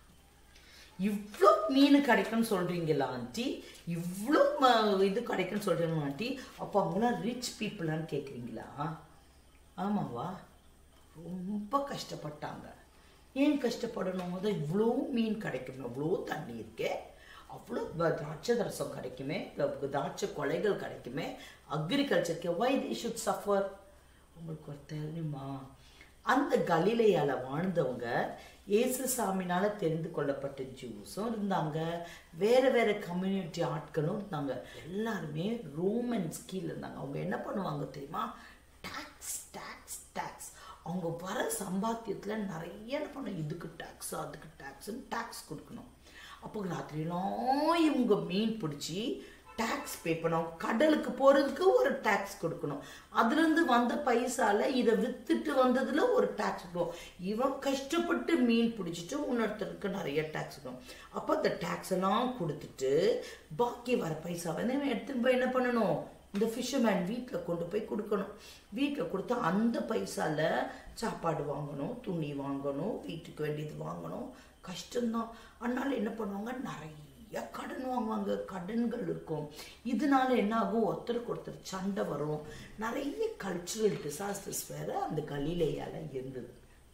இவ்வளோ மீன் கிடைக்கும்னு சொல்றீங்களா ஆண்டி இவ்வளோ ம- இது கிடைக்கும்னு சொல்றீங்களா ஆண்டி அப்போ அவங்களாம் ரிச் பீப்புளான்னு கேட்குறீங்களா ஆமாவா ரொம்ப கஷ்டப்பட்டாங்க ஏன் கஷ்டப்படணும் அதான் இவ்வளோ மீன் கிடைக்கும் அவ்வளோ தண்ணி இருக்கே அவ்வளோ ப- திராட்சை ரசம் கிடைக்குமே த- திராட்சை கொலைகள் கிடைக்குமே அக்ரிகல்ச்சருக்கு வை தி ஷுட் சஃபர் உங்களுக்கு ஒரு தெரியுமா அந்த கலிலையால வாழ்ந்தவங்க இயேசு சாமினால தெரிந்து கொள்ளப்பட்ட ஜூஸும் இருந்தாங்க வேற வேற கம்யூனிட்டி ஆட்களும் இருந்தாங்க எல்லாருமே ரோமன்ஸ் கீழே இருந்தாங்க அவங்க என்ன பண்ணுவாங்க தெரியுமா டாக்ஸ் டாக்ஸ் டாக்ஸ் அவங்க வர சம்பாத்தியத்தில் நிறைய என்ன பண்ணணும் இதுக்கு டேக்ஸ் அதுக்கு டேக்ஸ்னு டேக்ஸ் கொடுக்கணும் அப்போ ராத்திரியெல்லாம் இவங்க மீன் பிடிச்சி டேக்ஸ் பே பண்ணணும் கடலுக்கு போகிறதுக்கு ஒரு டேக்ஸ் கொடுக்கணும் அதுலேருந்து வந்த பைசால இதை வித்துட்டு வந்ததுல ஒரு டேக்ஸ் கொடுக்கும் இவன் கஷ்டப்பட்டு மீன் பிடிச்சிட்டு இன்னொருத்தருக்கு நிறைய டேக்ஸ் கொடுக்கும் அப்போ அந்த டேக்ஸ் எல்லாம் கொடுத்துட்டு பாக்கி வர பைசா வந்து இவன் எடுத்துன்னு போய் என்ன பண்ணணும் இந்த ஃபிஷர்மேன் வீட்டில் கொண்டு போய் கொடுக்கணும் வீட்டில் கொடுத்தா அந்த பைசால சாப்பாடு வாங்கணும் துணி வாங்கணும் வீட்டுக்கு வேண்டியது வாங்கணும் கஷ்டம்தான் அதனால என்ன பண்ணுவாங்க நிறைய கடன் வாங்குவாங்க கடன்கள் இருக்கும் இதனால என்ன ஆகும் ஒருத்தருக்கு ஒருத்தர் சண்டை வரும் நிறைய கல்ச்சுரல் டிசாஸ்டர்ஸ் வேற அந்த கலிலேயால இருந்தது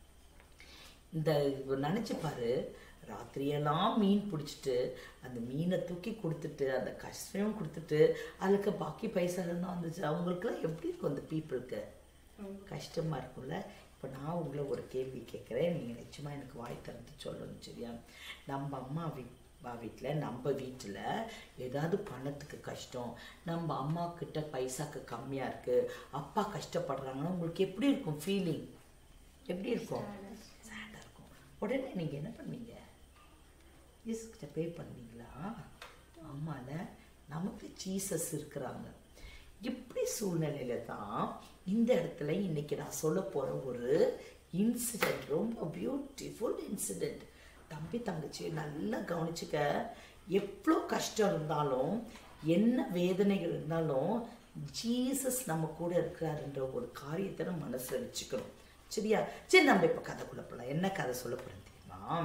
இந்த நினச்சி பாரு ராத்திரியெல்லாம் மீன் பிடிச்சிட்டு அந்த மீனை தூக்கி கொடுத்துட்டு அந்த கஷ்டம் கொடுத்துட்டு அதுக்கு பாக்கி பைசா தான் வந்துச்சு அவங்களுக்குலாம் எப்படி இருக்கும் அந்த பீப்புளுக்கு கஷ்டமாக இருக்கும்ல இப்போ நான் உங்களை ஒரு கேள்வி கேட்குறேன் நீங்கள் நிச்சயமாக எனக்கு வாய் திறந்து சொல்லணும் சரியா நம்ம அம்மா வீ வீட்டில் நம்ம வீட்டில் ஏதாவது பணத்துக்கு கஷ்டம் நம்ம அம்மா கிட்ட பைசாக்கு கம்மியாக இருக்குது அப்பா கஷ்டப்படுறாங்கன்னா உங்களுக்கு எப்படி இருக்கும் ஃபீலிங் எப்படி இருக்கும் சேடாக இருக்கும் உடனே நீங்கள் என்ன பண்ணீங்க ஜீசஸ்கிட்ட பே பண்ணீங்களா ஆமால நமக்கு ஜீசஸ் இருக்கிறாங்க இப்படி சூழ்நிலையில தான் இந்த இடத்துல இன்னைக்கு நான் சொல்ல போற ஒரு இன்சிடென்ட் ரொம்ப பியூட்டிஃபுல் இன்சிடென்ட் தம்பி தங்கச்சி நல்லா கவனிச்சுக்க எவ்வளோ கஷ்டம் இருந்தாலும் என்ன வேதனைகள் இருந்தாலும் ஜீசஸ் நம்ம கூட இருக்கிறாருன்ற ஒரு காரியத்தை நம்ம மனசுல வச்சுக்கணும் சரியா சரி நம்ம இப்போ கதைக்குள்ள போகலாம் என்ன கதை சொல்ல போறேன் தெரியுமா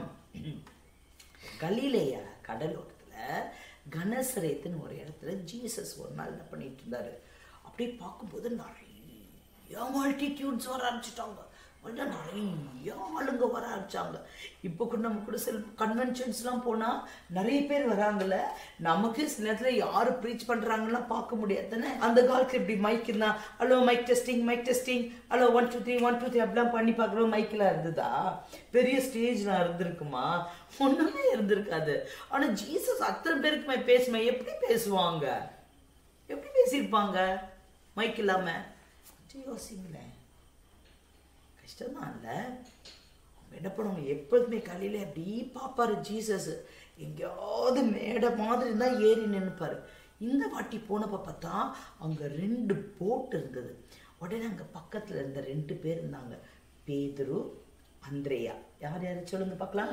கலிலேயா கடலோரத்துல கனசரேத்துன்னு ஒரு இடத்துல ஜீசஸ் ஒரு நாள் என்ன பண்ணிட்டு இருந்தாரு அப்படியே பார்க்கும்போது நிறைய மல்டிடியூட்ஸ் வர ஆரம்பிச்சிட்டாங்க வந்து நிறைய ஆளுங்க வர ஆரம்பிச்சாங்க இப்போ கூட நம்ம கூட சில கன்வென்ஷன்ஸ்லாம் போனால் நிறைய பேர் வராங்கல்ல நமக்கு சில நேரத்தில் யார் ப்ரீச் பண்ணுறாங்கலாம் பார்க்க முடியாது தானே அந்த காலத்தில் இப்படி மைக் இருந்தா hello mic testing mic testing hello one two three one two three அப்படிலாம் பண்ணி பார்க்குறோம் மைக்கெலாம் இருந்ததா பெரிய ஸ்டேஜ்லாம் இருந்திருக்குமா ஒன்றுமே இருந்திருக்காது ஆனால் ஜீசஸ் அத்தனை பேருக்குமே பேசுமே எப்படி பேசுவாங்க எப்படி பேசியிருப்பாங்க மைக் இல்லாமல் யோசிங்களேன் கஷ்டம்தான் இல்லை அவங்க என்ன பண்ணுவாங்க எப்பொழுதுமே காலையில் அப்படி பார்ப்பாரு ஜீசஸ் எங்கேயாவது மேடை மாதிரி இருந்தால் ஏறி நின்றுப்பாரு இந்த வாட்டி போனப்போ பார்த்தா அங்கே ரெண்டு போட் இருந்தது உடனே அங்கே பக்கத்தில் இருந்த ரெண்டு பேர் இருந்தாங்க பேதுரு அந்திரேயா யார் யார் சொல்லுங்க பார்க்கலாம்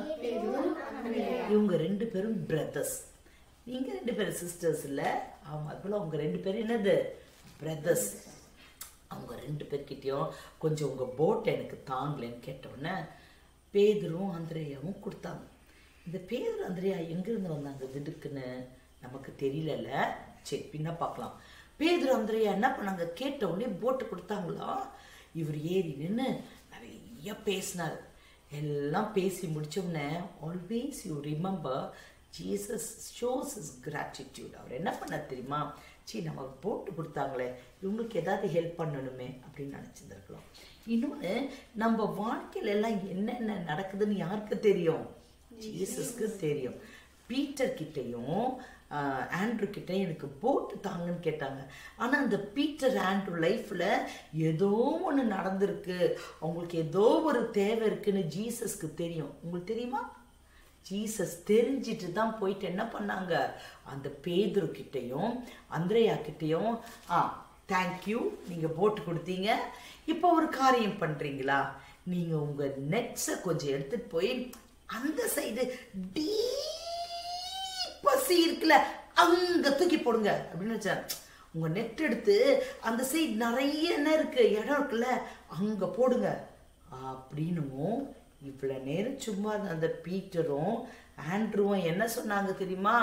இவங்க ரெண்டு பேரும் பிரதர்ஸ் நீங்கள் ரெண்டு பேரும் சிஸ்டர்ஸ் இல்லை ஆமாம் அதுபோல் அவங்க ரெண்டு பேரும் என்னது பிரதர்ஸ் அவங்க ரெண்டு பேர்கிட்டயும் கொஞ்சம் உங்கள் போட் எனக்கு தாங்கலைன்னு கேட்டோன்னே பேதரும் அந்திரேயாவும் கொடுத்தாங்க இந்த பேதர் அந்திரேயா எங்கேருந்து வந்தாங்க திடுக்குன்னு நமக்கு தெரியலல்ல சரி பின்ன பார்க்கலாம் பேதர் அந்திரேயா என்ன பண்ணாங்க கேட்ட உடனே போட்டு கொடுத்தாங்களா இவர் ஏறி நின்று நிறைய பேசினார் எல்லாம் பேசி முடிச்ச உடனே always you remember Jesus shows is gratitude அவர் என்ன பண்ணார் தெரியுமா சீ நமக்கு போட்டு கொடுத்தாங்களே இவங்களுக்கு ஏதாவது ஹெல்ப் பண்ணணுமே அப்படின்னு நினச்சிருந்துருக்கலாம் இன்னொன்று நம்ம வாழ்க்கையில எல்லாம் என்னென்ன நடக்குதுன்னு யாருக்கு தெரியும் ஜீசஸ்க்கு தெரியும் பீட்டர் கிட்டேயும் ஆண்ட்ரு கிட்ட எனக்கு போட்டு தாங்கன்னு கேட்டாங்க ஆனால் அந்த பீட்டர் ஆண்ட்ரு லைஃப்பில் ஏதோ ஒன்று நடந்திருக்கு அவங்களுக்கு ஏதோ ஒரு தேவை இருக்குன்னு ஜீசஸ்க்கு தெரியும் உங்களுக்கு தெரியுமா ஜீசஸ் தெரிஞ்சிட்டு தான் போயிட்டு என்ன பண்ணாங்க அந்த பேதுரு கிட்டேயும் அந்திரையா கிட்டேயும் ஆ தேங்க்யூ நீங்கள் போட்டு கொடுத்தீங்க இப்போ ஒரு காரியம் பண்ணுறீங்களா நீங்கள் உங்கள் நெட்ஸை கொஞ்சம் எடுத்துகிட்டு போய் அந்த சைடு டீப் பசி இருக்குல்ல அங்கே தூக்கி போடுங்க அப்படின்னு வச்சேன் உங்க நெட் எடுத்து அந்த சைடு நிறைய என்ன இருக்கு இடம் இருக்குல்ல அங்க போடுங்க அப்படின்னும் இவ்வளவு நேரம் சும்மா இருந்த அந்த பீட்டரும் ஆண்ட்ரூவும் என்ன சொன்னாங்க தெரியுமா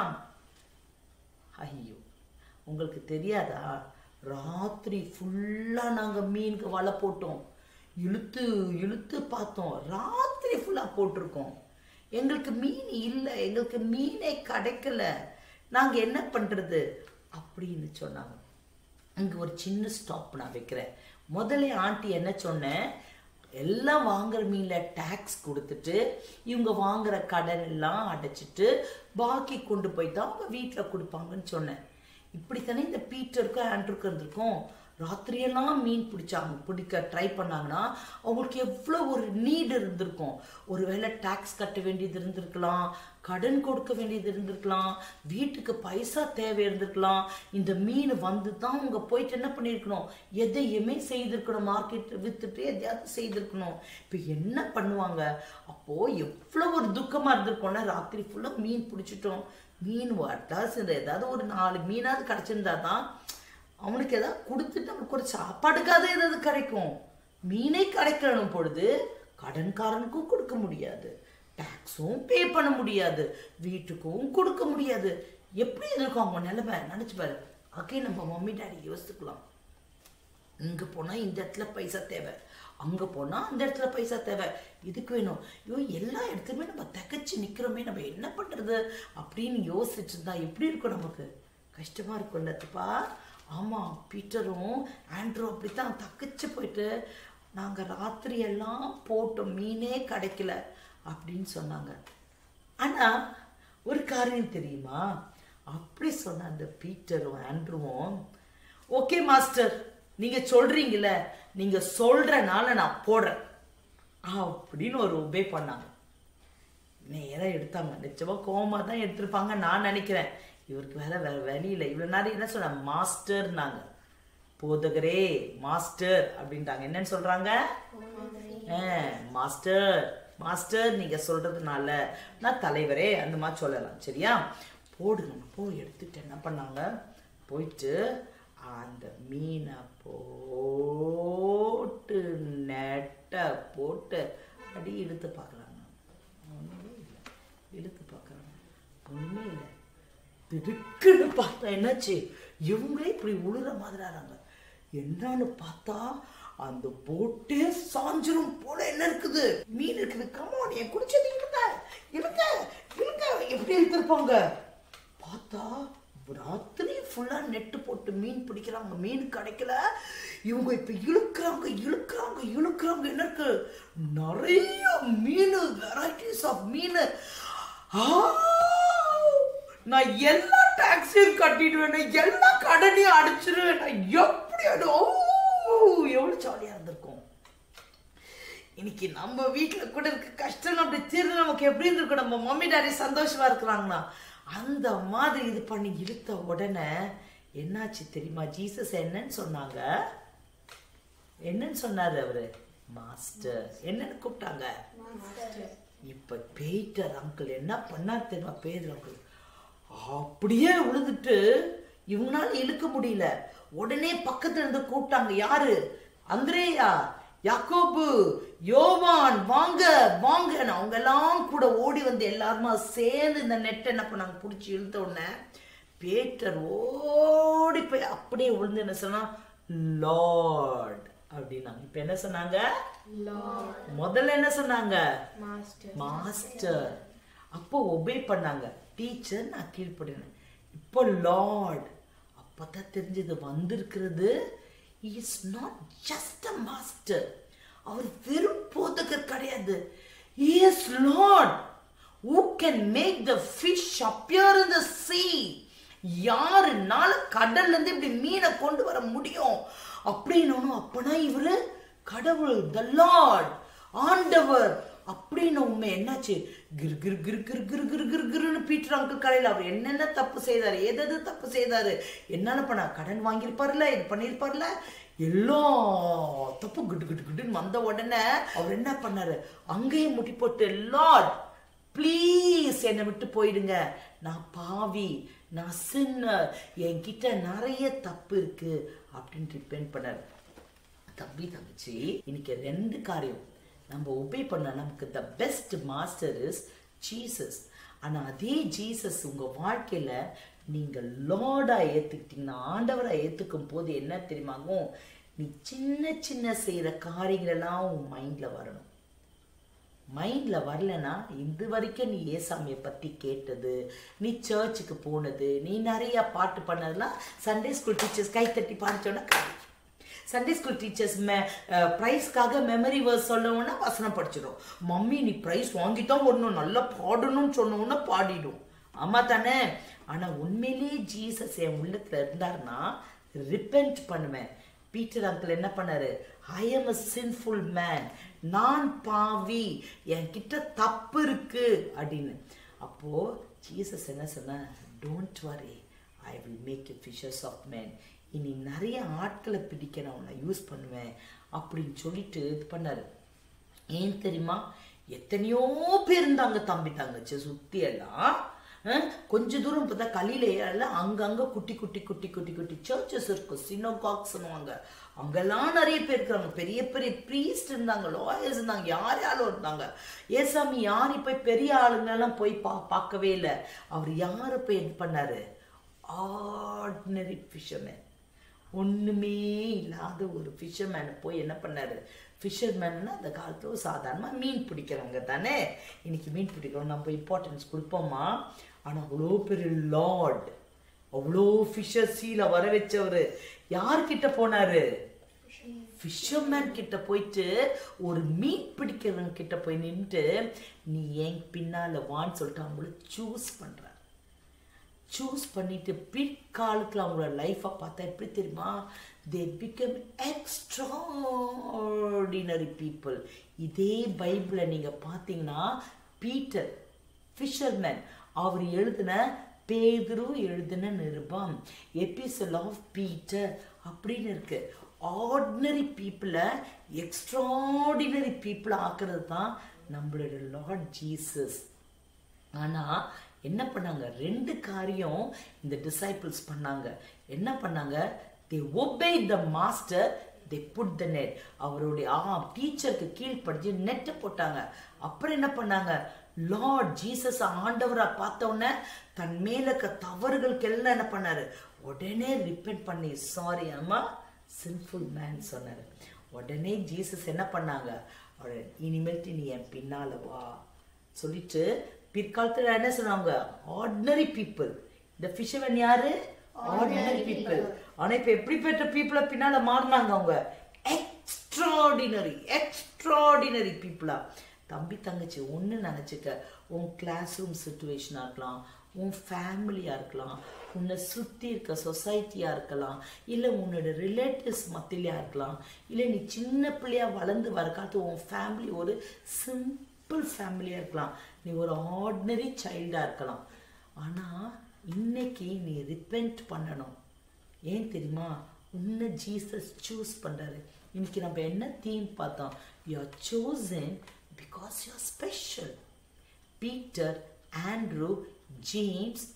ஐயோ உங்களுக்கு தெரியாதா ராத்திரி ஃபுல்லாக நாங்கள் மீனுக்கு வலை போட்டோம் இழுத்து இழுத்து பார்த்தோம் ராத்திரி ஃபுல்லாக போட்டிருக்கோம் எங்களுக்கு மீன் இல்லை எங்களுக்கு மீனே கிடைக்கல நாங்கள் என்ன பண்ணுறது அப்படின்னு சொன்னாங்க இங்கே ஒரு சின்ன ஸ்டாப் நான் வைக்கிறேன் முதல்ல ஆண்டி என்ன சொன்னேன் எல்லாம் வாங்குற மீனில் டேக்ஸ் கொடுத்துட்டு இவங்க வாங்குற கடன் எல்லாம் அடைச்சிட்டு பாக்கி கொண்டு போய் தான் அவங்க வீட்டில் கொடுப்பாங்கன்னு சொன்னேன் இப்படித்தானே இந்த பீட்டருக்கும் ஆண்ட்ருக்கும் இருந்திருக்கும் ராத்திரியெல்லாம் மீன் பிடிச்சாங்க பிடிக்க ட்ரை பண்ணாங்கன்னா அவங்களுக்கு எவ்வளோ ஒரு நீடு இருந்திருக்கும் ஒருவேளை டேக்ஸ் கட்ட வேண்டியது இருந்திருக்கலாம் கடன் கொடுக்க வேண்டியது இருந்திருக்கலாம் வீட்டுக்கு பைசா தேவை இருந்திருக்கலாம் இந்த மீன் வந்து தான் அவங்க போயிட்டு என்ன பண்ணியிருக்கணும் எதையுமே செய்திருக்கணும் மார்க்கெட் வித்துட்டு எதையாவது செய்திருக்கணும் இப்போ என்ன பண்ணுவாங்க அப்போ எவ்வளோ ஒரு துக்கமா இருந்திருக்கும்ல ராத்திரி ஃபுல்லாக மீன் பிடிச்சிட்டோம் மீன் வட்டாசு ஏதாவது ஒரு நாலு மீனாவது கிடச்சிருந்தா தான் அவனுக்கு ஏதாவது கொடுத்துட்டு அவனுக்கு ஒரு சாப்பாடுக்காவது ஏதாவது கிடைக்கும் மீனே கிடைக்கணும் பொழுது கடன்காரனுக்கும் கொடுக்க முடியாது டேக்ஸும் பே பண்ண முடியாது வீட்டுக்கும் கொடுக்க முடியாது எப்படி இருக்கும் அவங்க நிலைமை நினச்சி பாரு அகே நம்ம மம்மி டாடி யோசிச்சுக்கலாம் இங்கே போனால் இந்த இடத்துல பைசா தேவை அங்கே போனால் அந்த இடத்துல பைசா தேவை இதுக்கு வேணும் ஐயோ எல்லா இடத்துலையுமே நம்ம தகச்சு நிற்கிறோமே நம்ம என்ன பண்ணுறது அப்படின்னு யோசிச்சுட்டு இருந்தா எப்படி இருக்கும் நமக்கு கஷ்டமாக இருக்கும்ல தப்பா ஆமாம் பீட்டரும் ஆண்ட்ரூ அப்படித்தான் தக்கச்சு போயிட்டு நாங்கள் ராத்திரி எல்லாம் போட்டோம் மீனே கிடைக்கல அப்படின்னு சொன்னாங்க ஆனால் ஒரு காரியம் தெரியுமா அப்படி சொன்ன அந்த பீட்டரும் ஆண்ட்ரூவும் ஓகே மாஸ்டர் நீங்க சொல்றீங்கல்ல நீங்க சொல்றனால நான் போடுறேன் அப்படின்னு ஒரு உபே பண்ணாங்க நேரா எடுத்தாங்க நிச்சயமா கோமா தான் எடுத்திருப்பாங்க நான் நினைக்கிறேன் இவருக்கு வேற வேற வழி இல்லை இவ்வளவு நேரம் என்ன சொன்ன மாஸ்டர்னாங்க போதகரே மாஸ்டர் அப்படின்ட்டாங்க என்னன்னு சொல்றாங்க ஆ, மாஸ்டர் மாஸ்டர் நீங்க சொல்றதுனால நான் தலைவரே அந்த மாதிரி சொல்லலாம் சரியா போடுங்க போய் எடுத்துட்டு என்ன பண்ணாங்க போயிட்டு அந்த மீனை போட்டு நெட்டை போட்டு அடி இழுத்து பார்க்குறாங்க ஒன்றுமே இல்லை இழுத்து பார்க்குறாங்க ஒன்றுமே இல்லை திடுக்குன்னு பார்த்தா என்னாச்சு இவங்களே இப்படி உழுற மாதிரிறாங்க என்னன்னு பார்த்தா அந்த போட்டே சாஞ்சிரும் போல என்ன இருக்குது மீன் இருக்குது கமான் என் குடிச்சது இழுங்க இழுங்க இழுங்க எப்படி இழுத்துருப்பாங்க பார்த்தா ராத்திரி ஃபுல்லா நெட்டு போட்டு மீன் பிடிக்கிறாங்க மீன் கிடைக்கல இவங்க இப்ப இழுக்கிறாங்க இழுக்கிறாங்க இழுக்கிறாங்க என்ன இருக்கு நிறைய மீன் வெரைட்டிஸ் ஆஃப் மீன் நான் எல்லா டாக்ஸியும் கட்டிடுவேன் எல்லா கடனையும் அடிச்சிருவேன் நான் எப்படி அடி- ஓ எவ்வளவு ஜாலியா இருந்திருக்கும் இன்னைக்கு நம்ம வீட்ல கூட இருக்க கஷ்டம் அப்படி தீர்ந்து நமக்கு எப்படி இருந்திருக்கும் நம்ம மம்மி டாடி சந்தோஷமா இருக்கிறாங்கன்னா அந்த மாதிரி இது பண்ணி இழுத்த உடனே என்னாச்சு தெரியுமா ஜீசஸ் என்னன்னு சொன்னாங்க என்னன்னு சொன்னாரு அவரு மாஸ்டர் என்னன்னு கூப்பிட்டாங்க இப்ப பேய்டர் அங்கிள் என்ன பண்ணார் தெரியுமா பேதர் அங்கிள் அப்படியே விழுந்துட்டு இவங்களால இழுக்க முடியல உடனே பக்கத்துல இருந்து கூப்பிட்டாங்க யாரு அந்திரேயா யாக்கோபு யோவான் வாங்க வாங்க அவங்க எல்லாம் கூட ஓடி வந்து எல்லாருமா சேர்ந்து இந்த நெட்டை என்ன பண்ணாங்க பிடிச்சி இழுத்த உடனே பேட்டர் ஓடி போய் அப்படியே விழுந்து என்ன சொன்னா லார்ட் அப்படின்னாங்க இப்ப என்ன சொன்னாங்க முதல்ல என்ன சொன்னாங்க மாஸ்டர் அப்போ ஒபே பண்ணாங்க டீச்சர் நான் கீழ்ப்படினேன் இப்போ லார்ட் அப்பதான் தெரிஞ்சது வந்திருக்கிறது is not just a master அவர் வெறும் போதகர் கிடையாது is lord who can make the fish appear in the sea யாருனால கடல்ல இருந்து இப்படி மீனை கொண்டு வர முடியும் அப்படின்னு அப்பனா இவரு கடவுள் த லார்ட் ஆண்டவர் அப்படின்னு உண்மை என்னாச்சு கிரு கிரு கிரு கிரு கிரு கிரு கிரு கிருன்னு பீட்டர் அங்கிள் கடையில் அவர் என்னென்ன தப்பு செய்தாரு எது எது தப்பு செய்தாரு என்னென்ன பண்ண கடன் வாங்கியிருப்பார்ல இது பண்ணியிருப்பார்ல எல்லா தப்பு கிட்டு கிட்டு கிட்டுன்னு வந்த உடனே அவர் என்ன பண்ணாரு அங்கேயும் முட்டி போட்டு லார்ட் ப்ளீஸ் என்னை விட்டு போயிடுங்க நான் பாவி நான் சின்னர் என்கிட்ட நிறைய தப்பு இருக்கு அப்படின்னு ரிப்பெண்ட் பண்ணார் தம்பி தங்கச்சி இன்னைக்கு ரெண்டு காரியம் நம்ம ஒபே பண்ண நமக்கு the best master is Jesus ஆனா அதே ஜீசஸ் உங்க வாழ்க்கையில நீங்க லார்டா ஏத்துக்கிட்டீங்கன்னா ஆண்டவரா ஏத்துக்கும் போது என்ன தெரியுமாகும் நீ சின்ன சின்ன செய்யற காரியங்களெல்லாம் உன் மைண்ட்ல வரணும் மைண்ட்ல வரலனா இது வரைக்கும் நீ ஏசாமியை பத்தி கேட்டது நீ சர்ச்சுக்கு போனது நீ நிறைய பாட்டு பண்ணதெல்லாம் சண்டே ஸ்கூல் டீச்சர்ஸ் கை தட்டி பாடிச்சோன்னா காரியம் சண்டே ஸ்கூல் டீச்சர்ஸ் மெ ப்ரைஸ்க்காக மெமரி வேர்ஸ் சொல்லணும்னா வசனம் படிச்சிடும் மம்மி நீ ப்ரைஸ் வாங்கித்தான் வரணும் நல்லா பாடணும்னு சொன்னோன்னா பாடிடும் ஆமா தானே ஆனா உண்மையிலேயே ஜீசஸ் என் உள்ளத்துல இருந்தாருன்னா ரிப்பெண்ட் பண்ணுவேன் பீட்டர் அங்கிள் என்ன பண்ணாரு I am a sinful man நான் பாவி என்கிட்ட தப்பு இருக்கு அப்படின்னு அப்போ ஜீசஸ் என்ன சொன்னார் don't worry I will make you fishers of man இனி நிறைய ஆட்களை பிடிக்க நான் உன்னை யூஸ் பண்ணுவேன் அப்படின்னு சொல்லிட்டு இது பண்ணாரு ஏன் தெரியுமா எத்தனையோ பேர் இருந்தாங்க தம்பி தங்கச்சி சுத்தி எல்லாம் அஹ், கொஞ்ச தூரம் பார்த்தா கலியில எல்லாம் அங்கங்க குட்டி குட்டி குட்டி குட்டி குட்டி சர்ச்சஸ் இருக்கும் சினோகாக்ஸ்னுவாங்க அங்கெல்லாம் நிறைய பேர் இருக்கிறாங்க பெரிய பெரிய ப்ரீஸ்ட் இருந்தாங்க லாயர்ஸ் இருந்தாங்க யார் யாரும் இருந்தாங்க ஏசாமி யார் போய் பெரிய ஆளுங்கெல்லாம் போய் பா பார்க்கவே இல்லை அவர் யாரை போய் இது பண்ணாரு ஆர்டினரி ஃபிஷர்மேன் ஒண்ணுமே இல்லாத ஒரு ஃபிஷர்மேனை போய் என்ன பண்ணாரு ஃபிஷர்மேன்னா அந்த காலத்துல ஒரு சாதாரணமாக மீன் பிடிக்கிறவங்க தானே இன்னைக்கு மீன் பிடிக்கிறோம் நம்ம இம்பார்ட்டன்ஸ் கொடுப்போமா ஆனா அவ்வளோ பெரிய லார்ட் அவ்வளோ ஃபிஷர் சீல வர வச்சவர் யார்கிட்ட போனாரு ஃபிஷர்மேன் கிட்ட போயிட்டு ஒரு மீன் பிடிக்கிறவங்க கிட்ட போய் நின்றுட்டு நீ என் பின்னால வான்னு சொல்லிட்டு அவங்கள சூஸ் பண்றாரு சூஸ் பண்ணிட்டு பிற்காலத்தில் அவங்களோட லைஃப்பை பார்த்தா எப்படி தெரியுமா தே பிகம் எக்ஸ்ட்ராடினரி பீப்புள் இதே பைபிளை நீங்கள் பார்த்தீங்கன்னா பீட்டர் ஃபிஷர்மேன் அவர் எழுதின பேதுரு எழுதின நிருபம் எபிசல் ஆஃப் பீட்டர் அப்படின்னு இருக்கு ஆர்டினரி பீப்புளை எக்ஸ்ட்ராடினரி பீப்புளை ஆக்குறது தான் நம்மளோட லார்ட் ஜீசஸ் ஆனா என்ன பண்ணாங்க ரெண்டு காரியம் இந்த டிசைபிள்ஸ் பண்ணாங்க என்ன பண்ணாங்க they obey the master they put the net அவருடைய ஆ டீச்சருக்கு கீழ்ப்படிஞ்சு நெட்டை போட்டாங்க அப்புறம் என்ன பண்ணாங்க லார்ட் ஜீசஸ் ஆண்டவரா பார்த்த உடனே தன் மேல இருக்க தவறுகளுக்கெல்லாம் என்ன பண்ணாரு உடனே ரிப்பெண்ட் பண்ணி சாரி அம்மா சின்ஃபுல் மேன் சொன்னாரு உடனே ஜீசஸ் என்ன பண்ணாங்க அவரை இனிமேல்ட்டு நீ என் பின்னால வா சொல்லிட்டு பிற்காலத்துல என்ன சொன்னாங்க ஆர்டினரி பீப்புள் இந்த ஃபிஷர்மேன் யாரு ஆர்டினரி பீப்புள் ஆனா இப்ப எப்படிப்பட்ட பீப்புளை பின்னால மாறினாங்க அவங்க எக்ஸ்ட்ராடினரி எக்ஸ்ட்ராடினரி பீப்புளா தம்பி தங்கச்சி ஒன்று நினச்சிக்க உன் கிளாஸ் ரூம் சுச்சுவேஷனாக இருக்கலாம் உன் ஃபேமிலியாக இருக்கலாம் உன்னை சுற்றி இருக்க சொசைட்டியாக இருக்கலாம் இல்லை உன்னோட ரிலேட்டிவ்ஸ் மத்தியிலையாக இருக்கலாம் இல்லை நீ சின்ன பிள்ளையா வளர்ந்து வர காலத்து உன் ஃபேமிலி ஒரு சிம்பிள் ஃபேமிலியாக இருக்கலாம் நீ ஒரு ஆர்டினரி சைல்டாக இருக்கலாம் ஆனால் இன்னைக்கு நீ ரிப்பெண்ட் பண்ணணும் ஏன் தெரியுமா உன்னை ஜீசஸ் சூஸ் பண்றாரு இன்னைக்கு நம்ம என்ன தீம் பார்த்தோம் you are chosen because you are special Peter Andrew James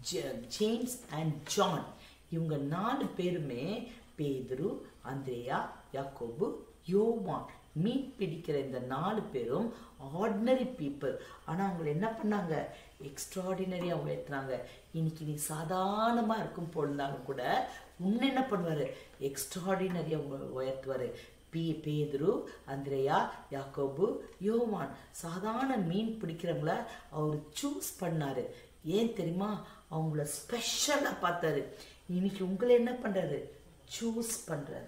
James and John இவங்க நாலு பேருமே பேதுரு அந்திரேயா யாக்கோபு யோவான் மீன் பிடிக்கிற இந்த நாலு பேரும் ஆர்டினரி பீப்புள் ஆனால் அவங்க என்ன பண்ணாங்க எக்ஸ்ட்ராடினரியாக உயர்த்துனாங்க இன்னைக்கு நீ சாதாரணமாக இருக்கும் பொழுதாலும் கூட உன்னை என்ன பண்ணுவார் எக்ஸ்ட்ராடினரியாக உயர்த்துவார் பி பேதுரு அந்திரேயா யாக்கோபு யோவான் சாதாரண மீன் பிடிக்கிறவங்கள அவர் சூஸ் பண்ணாரு ஏன் தெரியுமா அவங்கள ஸ்பெஷலாக பார்த்தாரு இன்னைக்கு உங்களை என்ன பண்ணுறாரு சூஸ் பண்ணுறாரு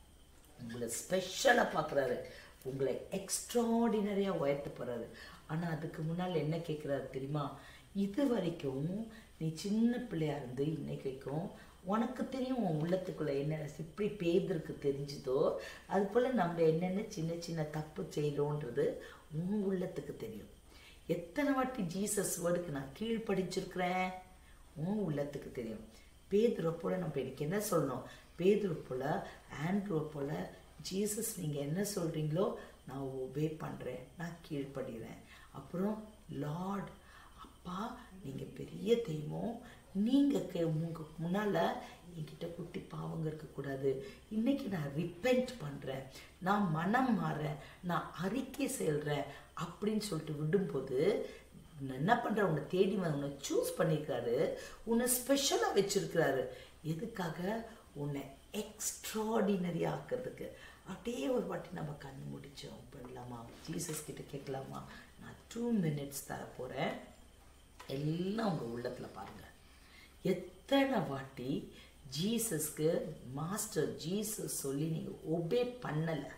உங்களை ஸ்பெஷலாக பார்க்குறாரு உங்களை எக்ஸ்ட்ராடினரியாக உயர்த்த போகிறாரு ஆனால் அதுக்கு முன்னால் என்ன கேட்குறாரு தெரியுமா இது வரைக்கும் நீ சின்ன பிள்ளையா இருந்து இன்னைக்கு வரைக்கும் உனக்கு தெரியும் உன் உள்ளத்துக்குள்ள என்ன இப்படி பேதருக்கு தெரிஞ்சுதோ அது போல் நம்ம என்னென்ன சின்ன சின்ன தப்பு செய்கிறோன்றது உன் உள்ளத்துக்கு தெரியும் எத்தனை வாட்டி ஜீசஸ் வேர்டுக்கு நான் கீழ்ப்படிச்சிருக்கிறேன் உன் உள்ளத்துக்கு தெரியும் பேதுரை போல நம்ம இன்னைக்கு என்ன சொல்லணும் பேதுரை போல ஆண்ட்ரோ போல ஜீசஸ் நீங்கள் என்ன சொல்கிறீங்களோ நான் ஒபே பண்ணுறேன் நான் கீழ்ப்படுகிறேன் அப்புறம் லார்ட் அப்பா நீங்கள் பெரிய தெய்வம் நீங்க கே- உங்க முன்னால என்கிட்ட குட்டி பாவங்க இருக்கக்கூடாது இன்னைக்கு நான் ரிப்பெண்ட் பண்றேன் நான் மனம் மாறேன் நான் அறிக்கை செல்றேன் அப்படின்னு சொல்லிட்டு விடும்போது நான் என்ன பண்றேன் உன்னை தேடி வந்து உன்னை சூஸ் பண்ணியிருக்காரு உன்னை ஸ்பெஷலாக வச்சிருக்கிறாரு எதுக்காக உன்னை எக்ஸ்ட்ராடினரி ஆக்கிறதுக்கு அப்படியே ஒரு வாட்டி நம்ம கண்ணு முடிச்சோம் பண்ணலாமா ஜீசஸ் கிட்ட கேட்கலாமா நான் டூ மினிட்ஸ் தர போகிறேன் எல்லாம் உங்கள் உள்ளத்தில் பாருங்க எத்தனை வாட்டி ஜீசஸ்க்கு மாஸ்டர் ஜீசஸ் சொல்லி நீங்கள் ஒபே பண்ணலை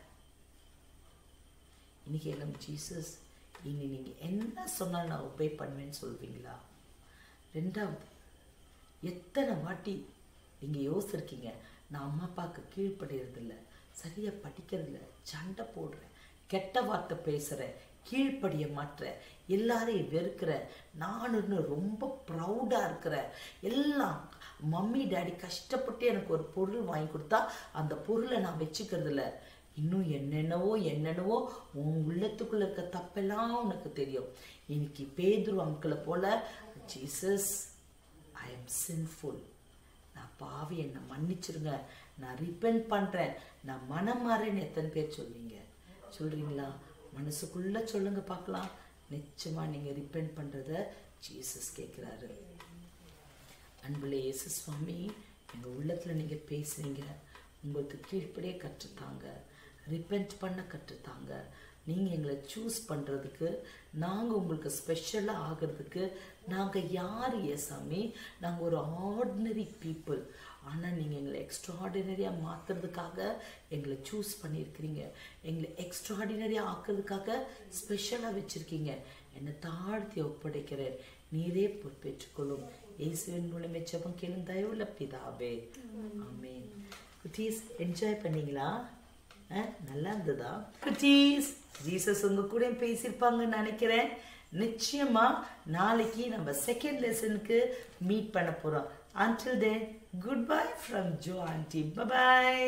இன்னைக்கு எல்லாம் ஜீசஸ் இனி நீங்கள் என்ன சொன்னாலும் நான் ஒபே பண்ணுவேன்னு சொல்வீங்களா ரெண்டாவது எத்தனை வாட்டி நீங்கள் யோசிச்சிருக்கீங்க நான் அம்மா அப்பாவுக்கு கீழ்ப்படுறதில்ல சரியாக படிக்கிறதில்ல சண்டை போடுறேன் கெட்ட வார்த்தை பேசுகிறேன் கீழ்ப்படிய மாட்டுறேன் எல்லாரையும் வெறுக்கிறேன் நான் இன்னும் ரொம்ப ப்ரௌடாக இருக்கிறேன் எல்லாம் மம்மி டாடி கஷ்டப்பட்டு எனக்கு ஒரு பொருள் வாங்கி கொடுத்தா அந்த பொருளை நான் வச்சுக்கிறதில்ல இன்னும் என்னென்னவோ என்னென்னவோ உன் உள்ளத்துக்குள்ள இருக்க தப்பெல்லாம் உனக்கு தெரியும் இன்னைக்கு பேதுரு அங்கிளை போல ஜீசஸ் ஐ எம் சின்ஃபுல் நான் பாவி என்னை மன்னிச்சிருங்க நான் ரிப்பெண்ட் பண்ணுறேன் நான் மனம் மாறேன்னு எத்தனை பேர் சொல்வீங்க சொல்கிறீங்களா மனசுக்குள்ள சொல்லுங்க பார்க்கலாம் நிச்சயமா நீங்கள் ரிப்பெண்ட் பண்ணுறத ஜீசஸ் கேட்குறாரு அன்புள்ள இயேசு சுவாமி எங்கள் உள்ளத்தில் நீங்கள் பேசுறீங்க உங்களுக்கு கீழ்ப்படியே கற்றுத்தாங்க ரிப்பெண்ட் பண்ண கற்றுத்தாங்க நீங்கள் எங்களை சூஸ் பண்ணுறதுக்கு நாங்கள் உங்களுக்கு ஸ்பெஷலாக ஆகிறதுக்கு நாங்கள் யார் ஏசாமி நாங்கள் ஒரு ஆர்டினரி பீப்புள் ஆனால் நீங்கள் எங்களை எக்ஸ்ட்ராடினரியாக மாற்றுறதுக்காக எங்களை சூஸ் பண்ணியிருக்கிறீங்க எங்களை எக்ஸ்ட்ராடினரியாக ஆக்கிறதுக்காக ஸ்பெஷலாக வச்சுருக்கீங்க என்னை தாழ்த்தி ஒப்படைக்கிறேன் நீரே பொறுப்பேற்றுக்கொள்ளும் இயேசுவின் மூலமே ஜெபம் கேளும் தயவுள்ள பிதாவே ஆமென் குட்டீஸ் என்ஜாய் பண்ணீங்களா அஹ், நல்லா இருந்ததா குட்டீஸ் ஜீசஸ் உங்க கூட பேசியிருப்பாங்கன்னு நினைக்கிறேன் நிச்சயமா நாளைக்கு நம்ம செகண்ட் லெசனுக்கு மீட் பண்ண போறோம் until then goodbye from Joe aunty bye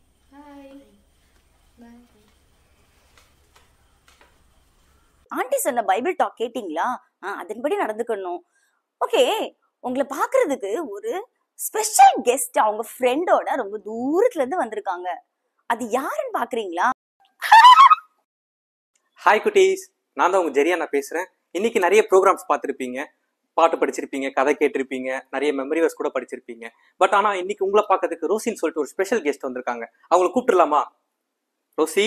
aunty சொன்ன பைபிள் டாக் கேட்டிங்களா ஆ, அதன்படி நடந்துக்கணும் ஓகே உங்களை பார்க்கிறதுக்கு ஒரு ஸ்பெஷல் கெஸ்ட் அவங்க ஃப்ரெண்டோட ரொம்ப தூரத்துல இருந்து வந்திருக்காங்க அது யாருன்னு பாக்குறீங்களா ஹாய் குட்டீஸ் நான் தான் உங்க ஜெரியா நான் பேசுறேன் இன்னைக்கு நிறைய ப்ரோக்ராம்ஸ் பார்த்துருப்பீங்க பாட்டு படிச்சிருப்பீங்க கதை கேட்டிருப்பீங்க நிறைய மெமரி வர்ஸ் கூட படிச்சிருப்பீங்க பட் ஆனா இன்னைக்கு உங்களை பார்க்கறதுக்கு ரோசின்னு சொல்லிட்டு ஒரு ஸ்பெஷல் கெஸ்ட் வந்திருக்காங்க அவங்கள கூப்பிட்டுலாமா ரோசி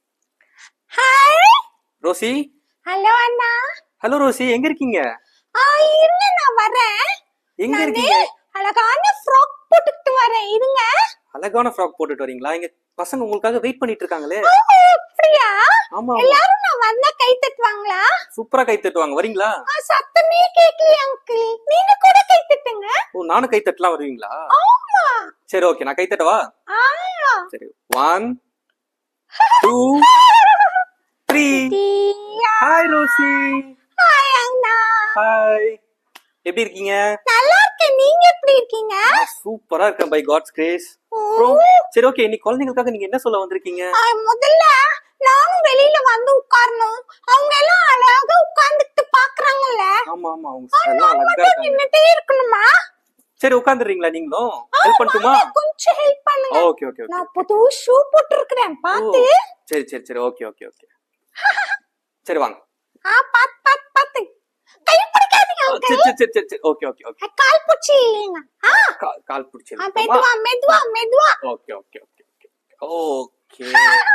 ரோசி ஹலோ அண்ணா ஹலோ ரோசி எங்க இருக்கீங்க ஆ இருங்க நான் வரேன் எங்க நானு இருக்கீங்க அழகான ஃப்ராக் போட்டுக்கிட்டு வரேன் இருங்க அழகான ஃப்ராக் போட்டுட்டு வரீங்களா எங்க பசங்க உங்களுக்காக வெயிட் பண்ணிட்டு இருக்காங்களே ஓ, அப்படியா ஆமா எல்லாரும் நான் வந்தா கை தட்டுவாங்களா சூப்பரா கை தட்டுவாங்க வரீங்களா ஆ, சத்தமே கேட்கலையே அங்கிள் நீங்க கூட கை தட்டுங்க ஓ நானும் கை தட்டலாம் வருவீங்களா ஆமா சரி ஓகே நான் கை தட்டவா ஆ சரி one two three hi Rosie hi அண்ணா ஹாய் எப்படி இருக்கீங்க நல்லா இருக்கேன் நீங்க எப்படி இருக்கீங்க சூப்பரா இருக்கேன் பை காட்ஸ் கிரேஸ் ஓ, சரி ஓகே இன்னைக்கு குழந்தைங்களுக்காக நீங்க என்ன சொல்ல வந்திருக்கீங்க ஆ, முதல்ல நானும் வெளியில வந்து உட்காரணும் அவங்க எல்லாம் அழகா உட்கார்ந்துட்டு பாக்குறாங்கல்ல ஆமா ஆமா அவங்க எல்லாம் அழகா மட்டும் இருக்காங்க நின்னுட்டே இருக்கணுமா சரி உட்காந்துறீங்களா நீங்களும் ஹெல்ப் பண்ணட்டுமா கொஞ்சம் ஹெல்ப் பண்ணுங்க ஓகே ஓகே ஓகே நான் புது ஷூ போட்டிருக்கிறேன் பாத்து சரி சரி சரி ஓகே ஓகே ஓகே சரி வாங்க ஆ பாத்து பாத்து பாத்து கை பிடிக்காதீங்க ஆ, uncle. சரி சரி சரி சரி சரி ஓகே ஓகே ஓகே ஆ, கால் பிடிச்சி இல்லைங்க ஆ கால் கால் பிடிச்சி ஆ, மெதுவா மெதுவா மெதுவா okay okay okay okay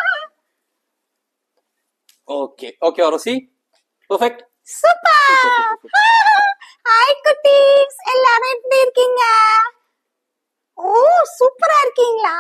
okay okay Rosie perfect super hi குட்டீஸ் எல்லாரும் எப்படி இருக்கீங்க ஓ சூப்பரா இருக்கீங்களா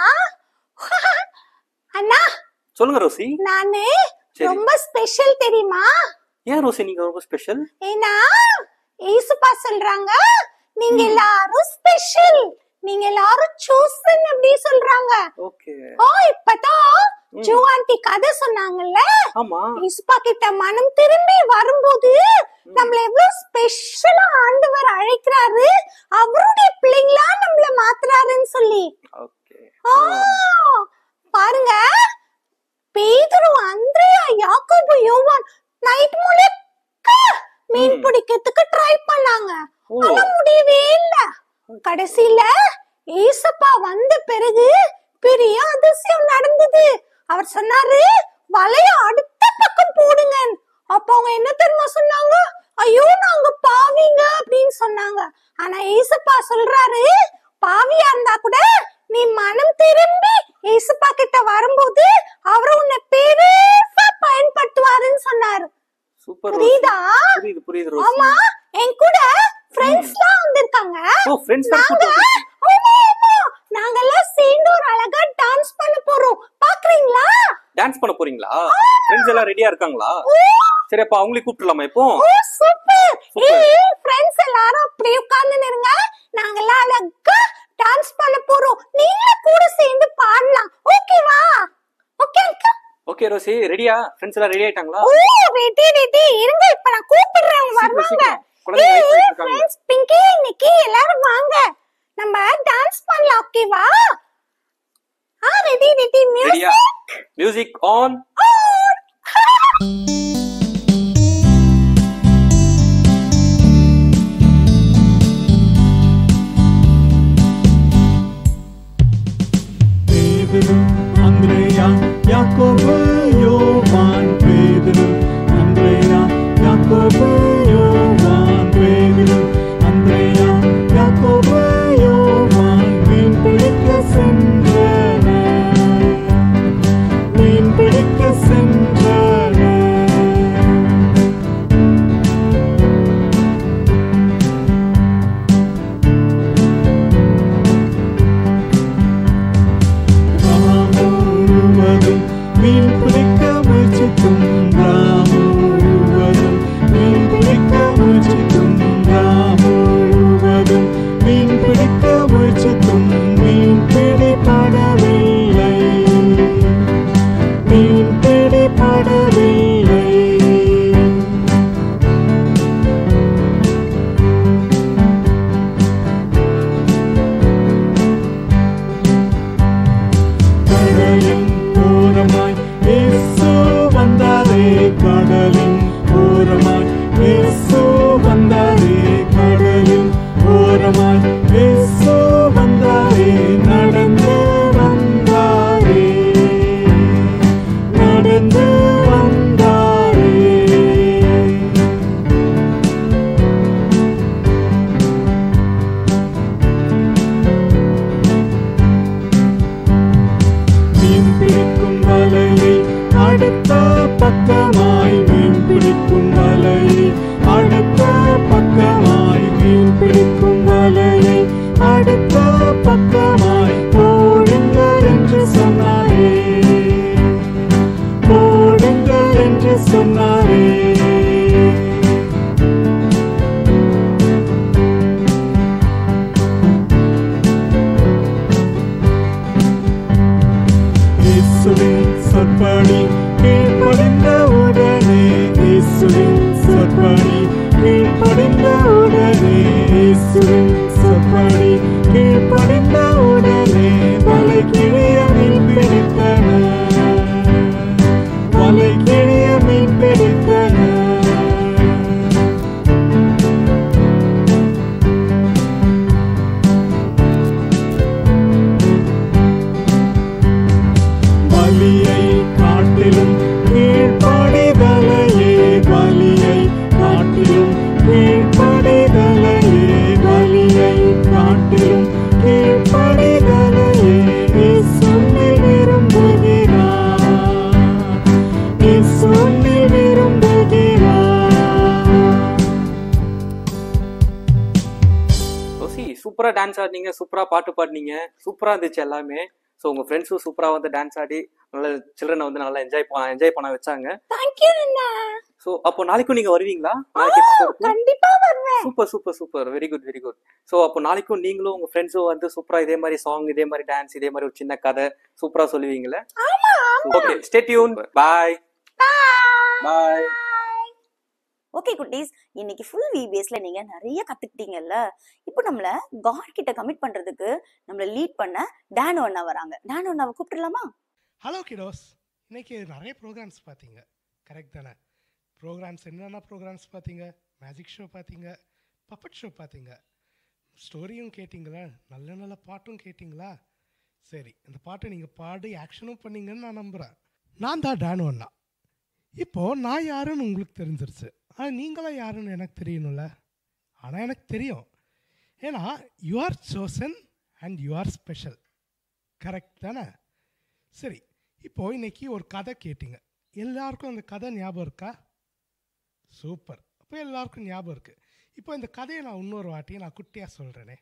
அண்ணா சொல்லுங்க ரோசி நானு சரி. ரொம்ப ஸ்பெஷல் தெரியுமா ஏன் ரோசி நீங்க ரொம்ப ஸ்பெஷல் ஏன்னா ஏசுப்பா சொல்றாங்க நீங்க எல்லாரும் ஸ்பெஷல் நீங்க எல்லாரும் சூசன் அப்படி சொல்றாங்க ஓகே ஓ இப்பதான் ஜோ ஆண்டி கதை சொன்னாங்கல்ல ஆமா இசுப்பா கிட்ட மனம் திரும்பி வரும்போது நம்மள எவ்வளவு ஸ்பெஷலா ஆண்டவர் அழைக்கிறாரு அவருடைய பிள்ளைங்களா நம்மள மாத்துறாருன்னு சொல்லி ஓகே ஆ, பாருங்க பேதுரு அந்திரியா யாக்கோபு யோவான் நைட் முழுக்க மீன் ம். பிடிக்கிறதுக்கு ட்ரை பண்ணாங்க ஓ ஆனா முடியவே இல்ல கடைசியில ஏசப்பா வந்த பிறகு பெரிய அதிசயம் நடந்தது அவர் சொன்னாரு வலைய அடுத்த பக்கம் போடுங்க அப்ப அவங்க என்ன தெரியுமா சொன்னாங்க ஐயோ நாங்க பாவிங்க அப்படின்னு சொன்னாங்க ஆனா ஏசப்பா சொல்றாரு பாவியா இருந்தா கூட நீ மனம் திரும்பி ஏசப்பா கிட்ட வரும்போது அவர் உன்னை பெருசா பயன்படுத்துவாருன்னு சொன்னாரு சூப்பர் புரியுதா புரியுது புரியுது ரோசி ஆமா என் கூட ஃப்ரெண்ட்ஸ்லாம் வந்திருக்காங்க ஓ ஃப்ரெண்ட்ஸ் நாங்க ஆமா ஆமா நாங்கெல்லாம் சேர்ந்து ஒரு அழகா டான்ஸ் பண்ண போறோம் பாக்குறீங்களா டான்ஸ் பண்ண போறீங்களா ஃப்ரெண்ட்ஸ் எல்லாம் ரெடியா இருக்காங்களா சரி அப்ப அவங்களே கூப்பிடலாமா இப்போ ஓ சூப்பர் Super. ஏய் ஃப்ரெண்ட்ஸ் எல்லாரும் அப்படியே உட்கார்ந்து இருங்க நாங்கெல்லாம் அழகா டான்ஸ் பண்ண போறோம் நீங்களும் கூட சேர்ந்து பாடலாம் ஓகேவா ஓகே அக்கா ஓகே ரோசி ரெடியா ஃப்ரெண்ட்ஸ் எல்லாம் ரெடி ஆயிட்டாங்களா ஓ ரெடி ரெடி இருங்க இப்ப நான் கூப்பிடுறேன் அவங்க சீக்கிரம், வருவாங்க சீக்கிரம். குழந்தைங்க wait பண்ணிட்டு இருக்காங்க. ஃப்ரெண்ட்ஸ் பிங்கி இன்னைக்கு எல்லாரும் வாங்க நம்ம டான்ஸ் பண்ணலாம் ஓகேவா ஆ ரெடி ரெடி ரெடியா music music on Pethuru Andhireya யாக்கோபு யோவான் பேதுரு அந்திரேயா யாக்கோபு யோவான் பேதுரு அந்திரேயா யாக்கோபு யோவான் மீன் பிடிக்க சென்றனர் மீன் பிடிக்க சென்றனர் ராமு முழுவதும் மீன் பிடிக்க முயற்சிக்கும் ராமு முழுவதும் மீன் பிடிக்க முயற்சிக்கும் ராமு முழுவதும் மீன் பிடிக்க முயற்சிக்கும் மீன் பிடிபடவில்லை மீன் பிடிபடவில்லை கடலின் ஓரமாய் இயேசு வந்தாரே கடலின் ஓரமாய் இயேசு வந்தாரே கடலின் ஓரமாய் இயேசு வந்தாரே நடந்து வந்தாரே நடந்து வந்தாரே மீன் பிடிக்கும் வலையை அடுத்த பக்கமாய் மீன் பிடிக்கும் வலையை அடுத்த பக்கமாய் மீன் பிடிக்கும் வலையை அடுத்த பக்கமாய் போடுங்கள் என்று சொன்னாரே போடுங்கள் என்று சொன்னாரே இயேசுவின் சொற்படி கீழ்ப்படிந்த உடனே இயேசுவின் சொற்படி கீழ்ப்படிந்த உடனே இயேசுவின் சொற்படி கீழ்ப்படிந்த உடனே வலை கிழிய மீன் பிடித்தனர் வலை கிழிய மீன் பிடித்தனர் பலியை காட்டிலும் கீழ்ப்படிதலையே பலியை காட்டிலும் கீழ்ப்படிதலையே பலியை காட்டிலும் கீழ்ப்படிதலையே சொல்லி விரும்புகிறார் சொல்லி விரும்புகிறார் ரோசி சூப்பரா டான்ஸ் ஆடினீங்க சூப்பரா பாட்டு பாடினீங்க சூப்பரா இருந்துச்சு எல்லாமே ஸோ உங்க ஃப்ரெண்ட்ஸும் சூப்பரா வந்து டான்ஸ் ஆடி நல்ல சில்ட்ரனை வந்து நல்லா என்ஜாய் என்ஜாய் பண்ண வச்சாங்க தேங்க்யூ அண்ணா ஸோ அப்போ நாளைக்கும் நீங்க வருவீங்களா நாளைக்கு episode-க்கு? கண்டிப்பா வருவேன் super super super very good very good so அப்போ நாளைக்கும் நீங்களும் உங்க ஃப்ரெண்ட்ஸும் வந்து சூப்பரா இதே மாதிரி சாங் இதே மாதிரி டான்ஸ் இதே மாதிரி ஒரு சின்ன கதை சூப்பரா சொல்லுவீங்களே ஆமா okay stay tune bye bye okay குட்டீஸ் இன்னைக்கு ஃபுல் விபிஎஸ்ல நீங்க நிறைய கத்துக்கிட்டீங்கல்ல இப்போ நம்மள காட் கிட்ட கமிட் பண்றதுக்கு நம்மள லீட் பண்ண டேனோ அண்ணா வராங்க டேனோ அண்ணாவை கூப்பிட்டுலாமா ஹலோ கிடோஸ் இன்னைக்கு நிறைய ப்ரோக்ராம்ஸ் பார்த்தீங்க கரெக்ட் தானே ப்ரோக்ராம்ஸ் என்னென்ன ப்ரோக்ராம்ஸ் பார்த்தீங்க மேஜிக் ஷோ பார்த்தீங்க பப்பட் ஷோ பார்த்தீங்க ஸ்டோரியும் கேட்டிங்களா நல்ல நல்ல பாட்டும் கேட்டிங்களா சரி இந்த பாட்டை நீங்கள் பாடி ஆக்ஷனும் பண்ணீங்கன்னு நான் நம்புகிறேன் நான் தான் டேனு அண்ணா இப்போது நான் யாருன்னு உங்களுக்கு தெரிஞ்சிருச்சு ஆனால் நீங்களாம் யாருன்னு எனக்கு தெரியணும்ல ஆனால் எனக்கு தெரியும் ஏன்னா you are chosen and you are special correct தானே சரி இப்போ இன்னைக்கு ஒரு கதை கேட்டீங்க எல்லாருக்கும் அந்த கதை ஞாபகம் இருக்கா சூப்பர் அப்போ எல்லாருக்கும் ஞாபகம் இருக்கு இப்போ இந்த கதையை நான் இன்னொரு வாட்டி நான் குட்டியாக சொல்கிறேனே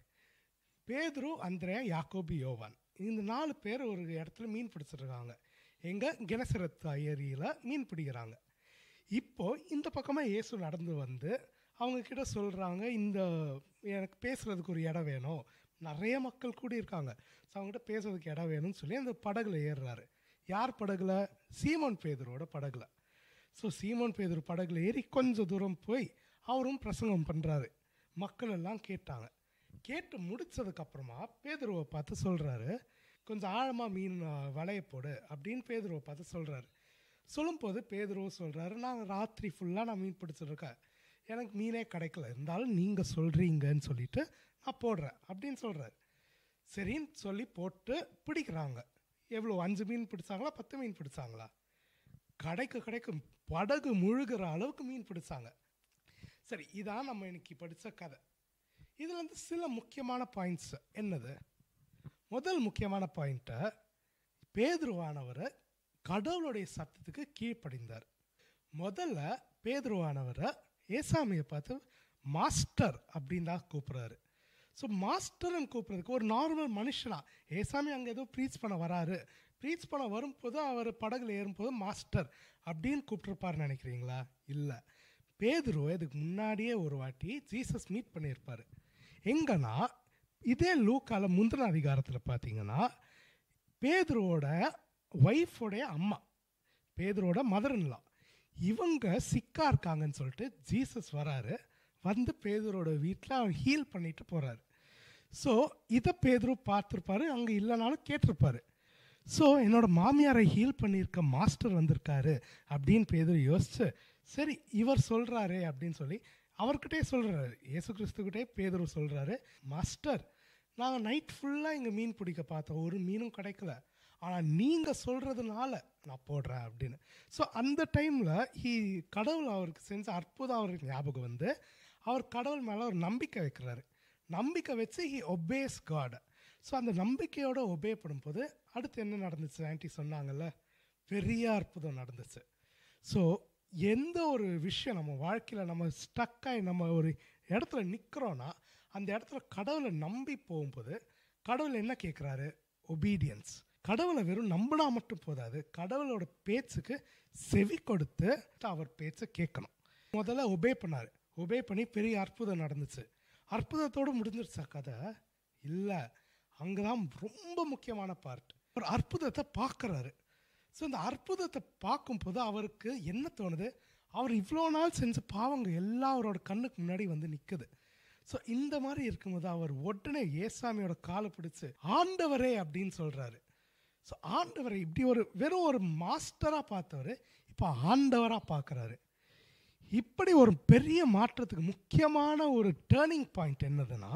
பேதுரு அந்திரேயா யாக்கோபி யோவான் இந்த நாலு பேர் ஒரு இடத்துல மீன் பிடிச்சிருக்காங்க எங்க கிணசரத் ஏரியில் மீன் பிடிக்கிறாங்க இப்போ இந்த பக்கமாக இயேசு நடந்து வந்து அவங்க கிட்ட சொல்கிறாங்க இந்த எனக்கு பேசுறதுக்கு ஒரு இடம் வேணும் நிறைய மக்கள் கூடி இருக்காங்க ஸோ அவங்ககிட்ட பேசுறதுக்கு இடம் வேணும்னு சொல்லி அந்த படகுல ஏறுறாரு யார் படகுல சீமோன் பேதரோட படகுல ஸோ சீமோன் பேதர் படகுல ஏறி கொஞ்சம் தூரம் போய் அவரும் பிரசங்கம் பண்ணுறாரு மக்கள் எல்லாம் கேட்டாங்க கேட்டு முடிச்சதுக்கப்புறமா பேதுருவை பார்த்து சொல்கிறாரு கொஞ்சம் ஆழமாக மீன் ஆ, வலைய போடு அப்படின்னு பேதுருவை பார்த்து சொல்கிறாரு சொல்லும்போது பேதுருவ சொல்கிறாரு நான் ராத்திரி ஃபுல்லாக நான் மீன் பிடிச்சிருக்கேன் எனக்கு மீனே கிடைக்கல இருந்தாலும் நீங்கள் சொல்கிறீங்கன்னு சொல்லிட்டு நான் போடுறேன் அப்படின்னு சொல்கிறாரு சரின்னு சொல்லி போட்டு பிடிக்கிறாங்க எவ்வளோ அஞ்சு மீன் பிடிச்சாங்களா பத்து மீன் பிடிச்சாங்களா கடைக்கு கடைக்கு படகு முழுகிற அளவுக்கு மீன் பிடிச்சாங்க சரி இதான் நம்ம இன்னைக்கு படித்த கதை இதில் வந்து சில முக்கியமான பாயிண்ட்ஸ் என்னது முதல் முக்கியமான பாயிண்ட்டை பேதுருவானவர் கடவுளுடைய சத்தத்துக்கு கீழ்ப்படிந்தார் முதல்ல பேதுருவானவரை ஏசாமியை பார்த்து மாஸ்டர் அப்படின்னு தான் கூப்பிட்றாரு ஸோ மாஸ்டர்னு கூப்பிட்றதுக்கு ஒரு நார்மல் மனுஷனா ஏசாமி அங்கே ஏதோ ப்ரீச் பண்ண வராரு ப்ரீச் பண்ண வரும்போது அவர் படகுல ஏறும்போது மாஸ்டர் அப்படின்னு கூப்பிட்டுருப்பாருன்னு நினைக்கிறீங்களா இல்லை பேதுரு இதுக்கு முன்னாடியே ஒரு வாட்டி ஜீசஸ் மீட் பண்ணியிருப்பாரு எங்கன்னா இதே லூக்கால முந்தின அதிகாரத்தில் பார்த்தீங்கன்னா பேதுருவோட ஒய்ஃபோடைய அம்மா பேதுருவோட மதர்ன்லா இவங்க சிக்கா இருக்காங்கன்னு சொல்லிட்டு ஜீசஸ் வராரு வந்து பேதுரோட வீட்டில் அவர் ஹீல் பண்ணிட்டு போறாரு ஸோ இதை பேதுரு பார்த்துருப்பாரு அங்கே இல்லைனாலும் கேட்டிருப்பாரு ஸோ என்னோட மாமியாரை ஹீல் பண்ணியிருக்க மாஸ்டர் வந்திருக்காரு அப்படின்னு பேதுரு யோசிச்சு சரி இவர் சொல்றாரே அப்படின்னு சொல்லி அவர்கிட்டே சொல்றாரு இயேசு கிறிஸ்துக்கிட்டே பேதுரு சொல்றாரு மாஸ்டர் நாங்கள் நைட் ஃபுல்லாக இங்கே மீன் பிடிக்க பார்த்தோம் ஒரு மீனும் கிடைக்கல ஆனால் நீங்கள் சொல்கிறதுனால நான் போடுறேன் அப்படின்னு ஸோ அந்த டைமில் ஹீ கடவுள் அவருக்கு செஞ்ச அற்புதம் அவருக்கு ஞாபகம் வந்து அவர் கடவுள் மேலே ஒரு நம்பிக்கை வைக்கிறாரு நம்பிக்கை வச்சு ஹி ஒபேஸ் காட் ஸோ அந்த நம்பிக்கையோட ஒபே பண்ணும்போது அடுத்து என்ன நடந்துச்சு ஆன்ட்டி சொன்னாங்கல்ல பெரிய அற்புதம் நடந்துச்சு ஸோ எந்த ஒரு விஷயம் நம்ம வாழ்க்கையில் நம்ம ஸ்டக்காகி நம்ம ஒரு இடத்துல நிற்கிறோன்னா அந்த இடத்துல கடவுளை நம்பி போகும்போது கடவுள் என்ன கேட்குறாரு ஒபீடியன்ஸ் கடவுளை வெறும் நம்பினா மட்டும் போதாது கடவுளோட பேச்சுக்கு செவி கொடுத்து அவர் பேச்சை கேட்கணும் முதல்ல ஒபே பண்ணார் ஒபே பண்ணி பெரிய அற்புதம் நடந்துச்சு அற்புதத்தோடு முடிஞ்சிருச்சா கதை இல்லை அங்கே தான் ரொம்ப முக்கியமான பார்ட் ஒரு அற்புதத்தை பார்க்குறாரு ஸோ இந்த அற்புதத்தை பார்க்கும்போது அவருக்கு என்ன தோணுது அவர் இவ்வளோ நாள் செஞ்ச பாவங்க எல்லாம் அவரோட கண்ணுக்கு முன்னாடி வந்து நிற்குது ஸோ இந்த மாதிரி இருக்கும்போது அவர் உடனே ஏசாமியோட காலை பிடிச்சு ஆண்டவரே அப்படின்னு சொல்கிறாரு ஸோ ஆண்டவரை இப்படி ஒரு வெறும் ஒரு மாஸ்டராக பார்த்தவர் இப்போ ஆண்டவராக பார்க்குறாரு இப்படி ஒரு பெரிய மாற்றத்துக்கு முக்கியமான ஒரு டேர்னிங் பாயிண்ட் என்னதுன்னா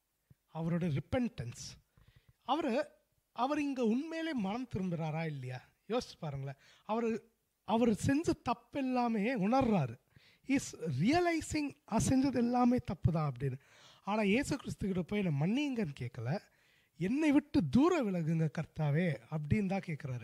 அவரோட ரிப்பன்டன்ஸ் அவர் அவர் இங்கே உண்மையிலே மனம் திரும்புகிறாரா இல்லையா யோசிச்சு பாருங்களேன் அவர் அவர் செஞ்ச தப்பு எல்லாமே உணர்றாரு இஸ் ரியலைசிங் செஞ்சது எல்லாமே தப்பு தான் அப்படின்னு ஆனால் இயேசு கிறிஸ்துக்கிட்ட போய் என்னை மன்னிங்கன்னு கேட்கல என்னை விட்டு தூர விலகுங்க கர்த்தாவே அப்படின்னு தான் கேட்குறாரு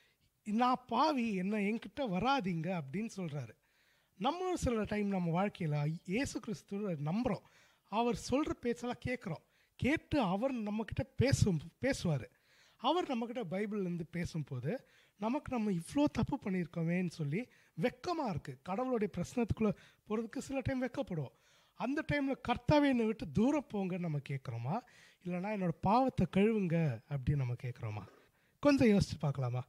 நான் பாவி என்ன என்கிட்ட வராதீங்க அப்படின்னு சொல்கிறாரு நம்மளும் சில டைம் நம்ம வாழ்க்கையில் இயேசு கிறிஸ்துவ நம்புகிறோம் அவர் சொல்கிற பேச்செல்லாம் கேட்குறோம் கேட்டு அவர் நம்மக்கிட்ட பேசும் பேசுவார் அவர் நம்மக்கிட்ட பைபிள்லேருந்து பேசும்போது நமக்கு நம்ம இவ்வளோ தப்பு பண்ணியிருக்கோமேன்னு சொல்லி வெக்கமாக இருக்குது கடவுளுடைய பிரச்சனத்துக்குள்ளே போகிறதுக்கு சில டைம் வெக்கப்படுவோம் அந்த டைமில் கர்த்தாவே என்னை விட்டு தூரம் போங்கன்னு நம்ம கேட்குறோமா இல்லைனா என்னோட பாவத்தை கழுவுங்க அப்படின்னு நம்ம கேட்குறோமா கொஞ்சம் யோசிச்சு பார்க்கலாமா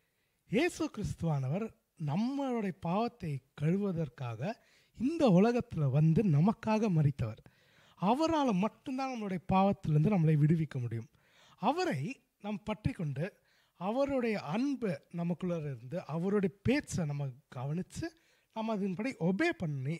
இயேசு கிறிஸ்துவானவர் நம்மளுடைய பாவத்தை கழுவதற்காக இந்த உலகத்தில் வந்து நமக்காக மறித்தவர் அவரால் மட்டும்தான் நம்மளுடைய பாவத்திலிருந்து நம்மளை விடுவிக்க முடியும் அவரை நாம் பற்றி கொண்டு அவருடைய அன்பை நமக்குள்ள இருந்து அவருடைய பேச்சை நம்ம கவனித்து நம்ம அதன்படி ஒபே பண்ணி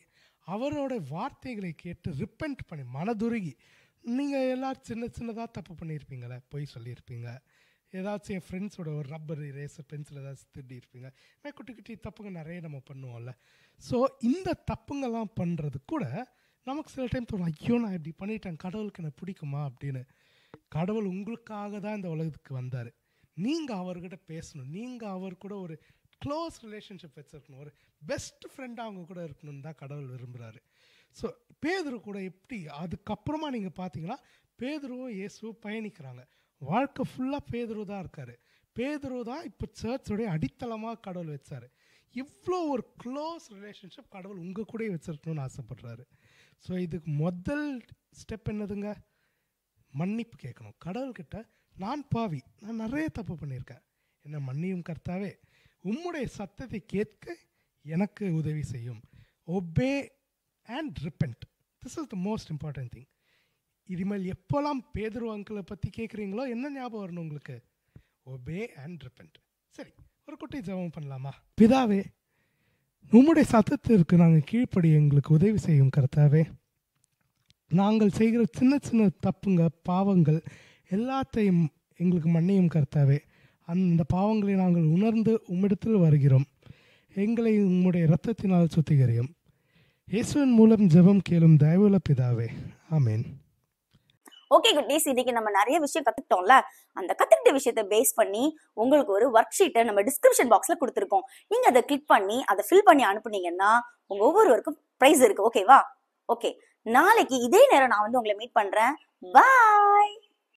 அவரோட வார்த்தைகளை கேட்டு ரிப்பெண்ட் பண்ணி மனதுருகி நீங்கள் எல்லாரும் சின்ன சின்னதாக தப்பு பண்ணியிருப்பீங்களே பொய் சொல்லியிருப்பீங்க ஏதாச்சும் என் ஃப்ரெண்ட்ஸோட ஒரு ரப்பர் ரேசர் பென்சில் ஏதாச்சும் திட்டியிருப்பீங்க இந்த மாதிரி குட்டி குட்டி தப்புங்க நிறைய நம்ம பண்ணுவோம்ல ஸோ இந்த தப்புங்கெல்லாம் பண்ணுறது கூட நமக்கு சில டைம் தோணும் ஐயோ நான் இப்படி பண்ணிட்டேன் கடவுளுக்கு என்ன பிடிக்குமா அப்படின்னு கடவுள் உங்களுக்காக தான் இந்த உலகத்துக்கு வந்தார் நீங்கள் அவர்கிட்ட பேசணும் நீங்கள் அவர் கூட ஒரு க்ளோஸ் ரிலேஷன்ஷிப் வச்சுருக்கணும் ஒரு பெஸ்ட் ஃப்ரெண்டாக அவங்க கூட இருக்கணும்னு தான் கடவுள் விரும்புகிறாரு ஸோ பேதுரு கூட எப்படி அதுக்கப்புறமா நீங்கள் பார்த்தீங்கன்னா பேதுருவும் இயேசுவும் பயணிக்கிறாங்க வாழ்க்கை ஃபுல்லாக பேதுரு தான் இருக்கார் பேதுரு தான் இப்போ சர்ச்சோடைய அடித்தளமாக கடவுள் வச்சார் இவ்வளோ ஒரு க்ளோஸ் ரிலேஷன்ஷிப் கடவுள் உங்கள் கூடயே வச்சிருக்கணும்னு ஆசைப்படுறாரு ஸோ இதுக்கு முதல் ஸ்டெப் என்னதுங்க மன்னிப்பு கேட்கணும் கடவுள்கிட்ட நான் பாவி நான் நிறைய தப்பு பண்ணியிருக்கேன் என்ன மன்னியும் கர்த்தாவே உம்முடைய சத்தத்தை கேட்க எனக்கு உதவி செய்யும் obey and repent this is the most important thing இனிமேல் எப்போல்லாம் பேதுரு அங்கிளை பற்றி கேட்குறீங்களோ என்ன ஞாபகம் வரணும் உங்களுக்கு ஒபே அண்ட் ரிப்பெண்ட் சரி ஒரு குட்டி ஜெபம் பண்ணலாமா பிதாவே உம்முடைய சத்தத்திற்கு நாங்கள் கீழ்ப்படி எங்களுக்கு உதவி செய்யும் கர்த்தாவே நாங்கள் செய்கிற சின்ன சின்ன தப்புங்க பாவங்கள் எல்லாத்தையும் எங்களுக்கு மன்னியும் கர்த்தாவே அந்த பாவங்களை நாங்கள் உணர்ந்து உம்மிடத்தில் வருகிறோம் எங்களை உம்முடைய இரத்தத்தினால் சுத்திகரியும் இயேசுவின் மூலம் ஜெபம் கேளும் தயவுள்ள பிதாவே ஆமென் ஓகே குட்டீஸ் இன்னைக்கு நம்ம நிறைய விஷயம் கத்துக்கிட்டோம்ல அந்த கத்துக்கிட்ட விஷயத்த பேஸ் பண்ணி உங்களுக்கு ஒரு ஒர்க் ஷீட்டை நம்ம டிஸ்கிரிப்ஷன் பாக்ஸ்ல கொடுத்துருக்கோம் நீங்க அதை கிளிக் பண்ணி அதை ஃபில் பண்ணி அனுப்புனீங்கன்னா உங்க ஒவ்வொருவருக்கும் ப்ரைஸ் இருக்கு ஓகேவா ஓகே நாளைக்கு இதே நேரம் நான் வந்து உங்களை மீட் பண்றேன் பாய்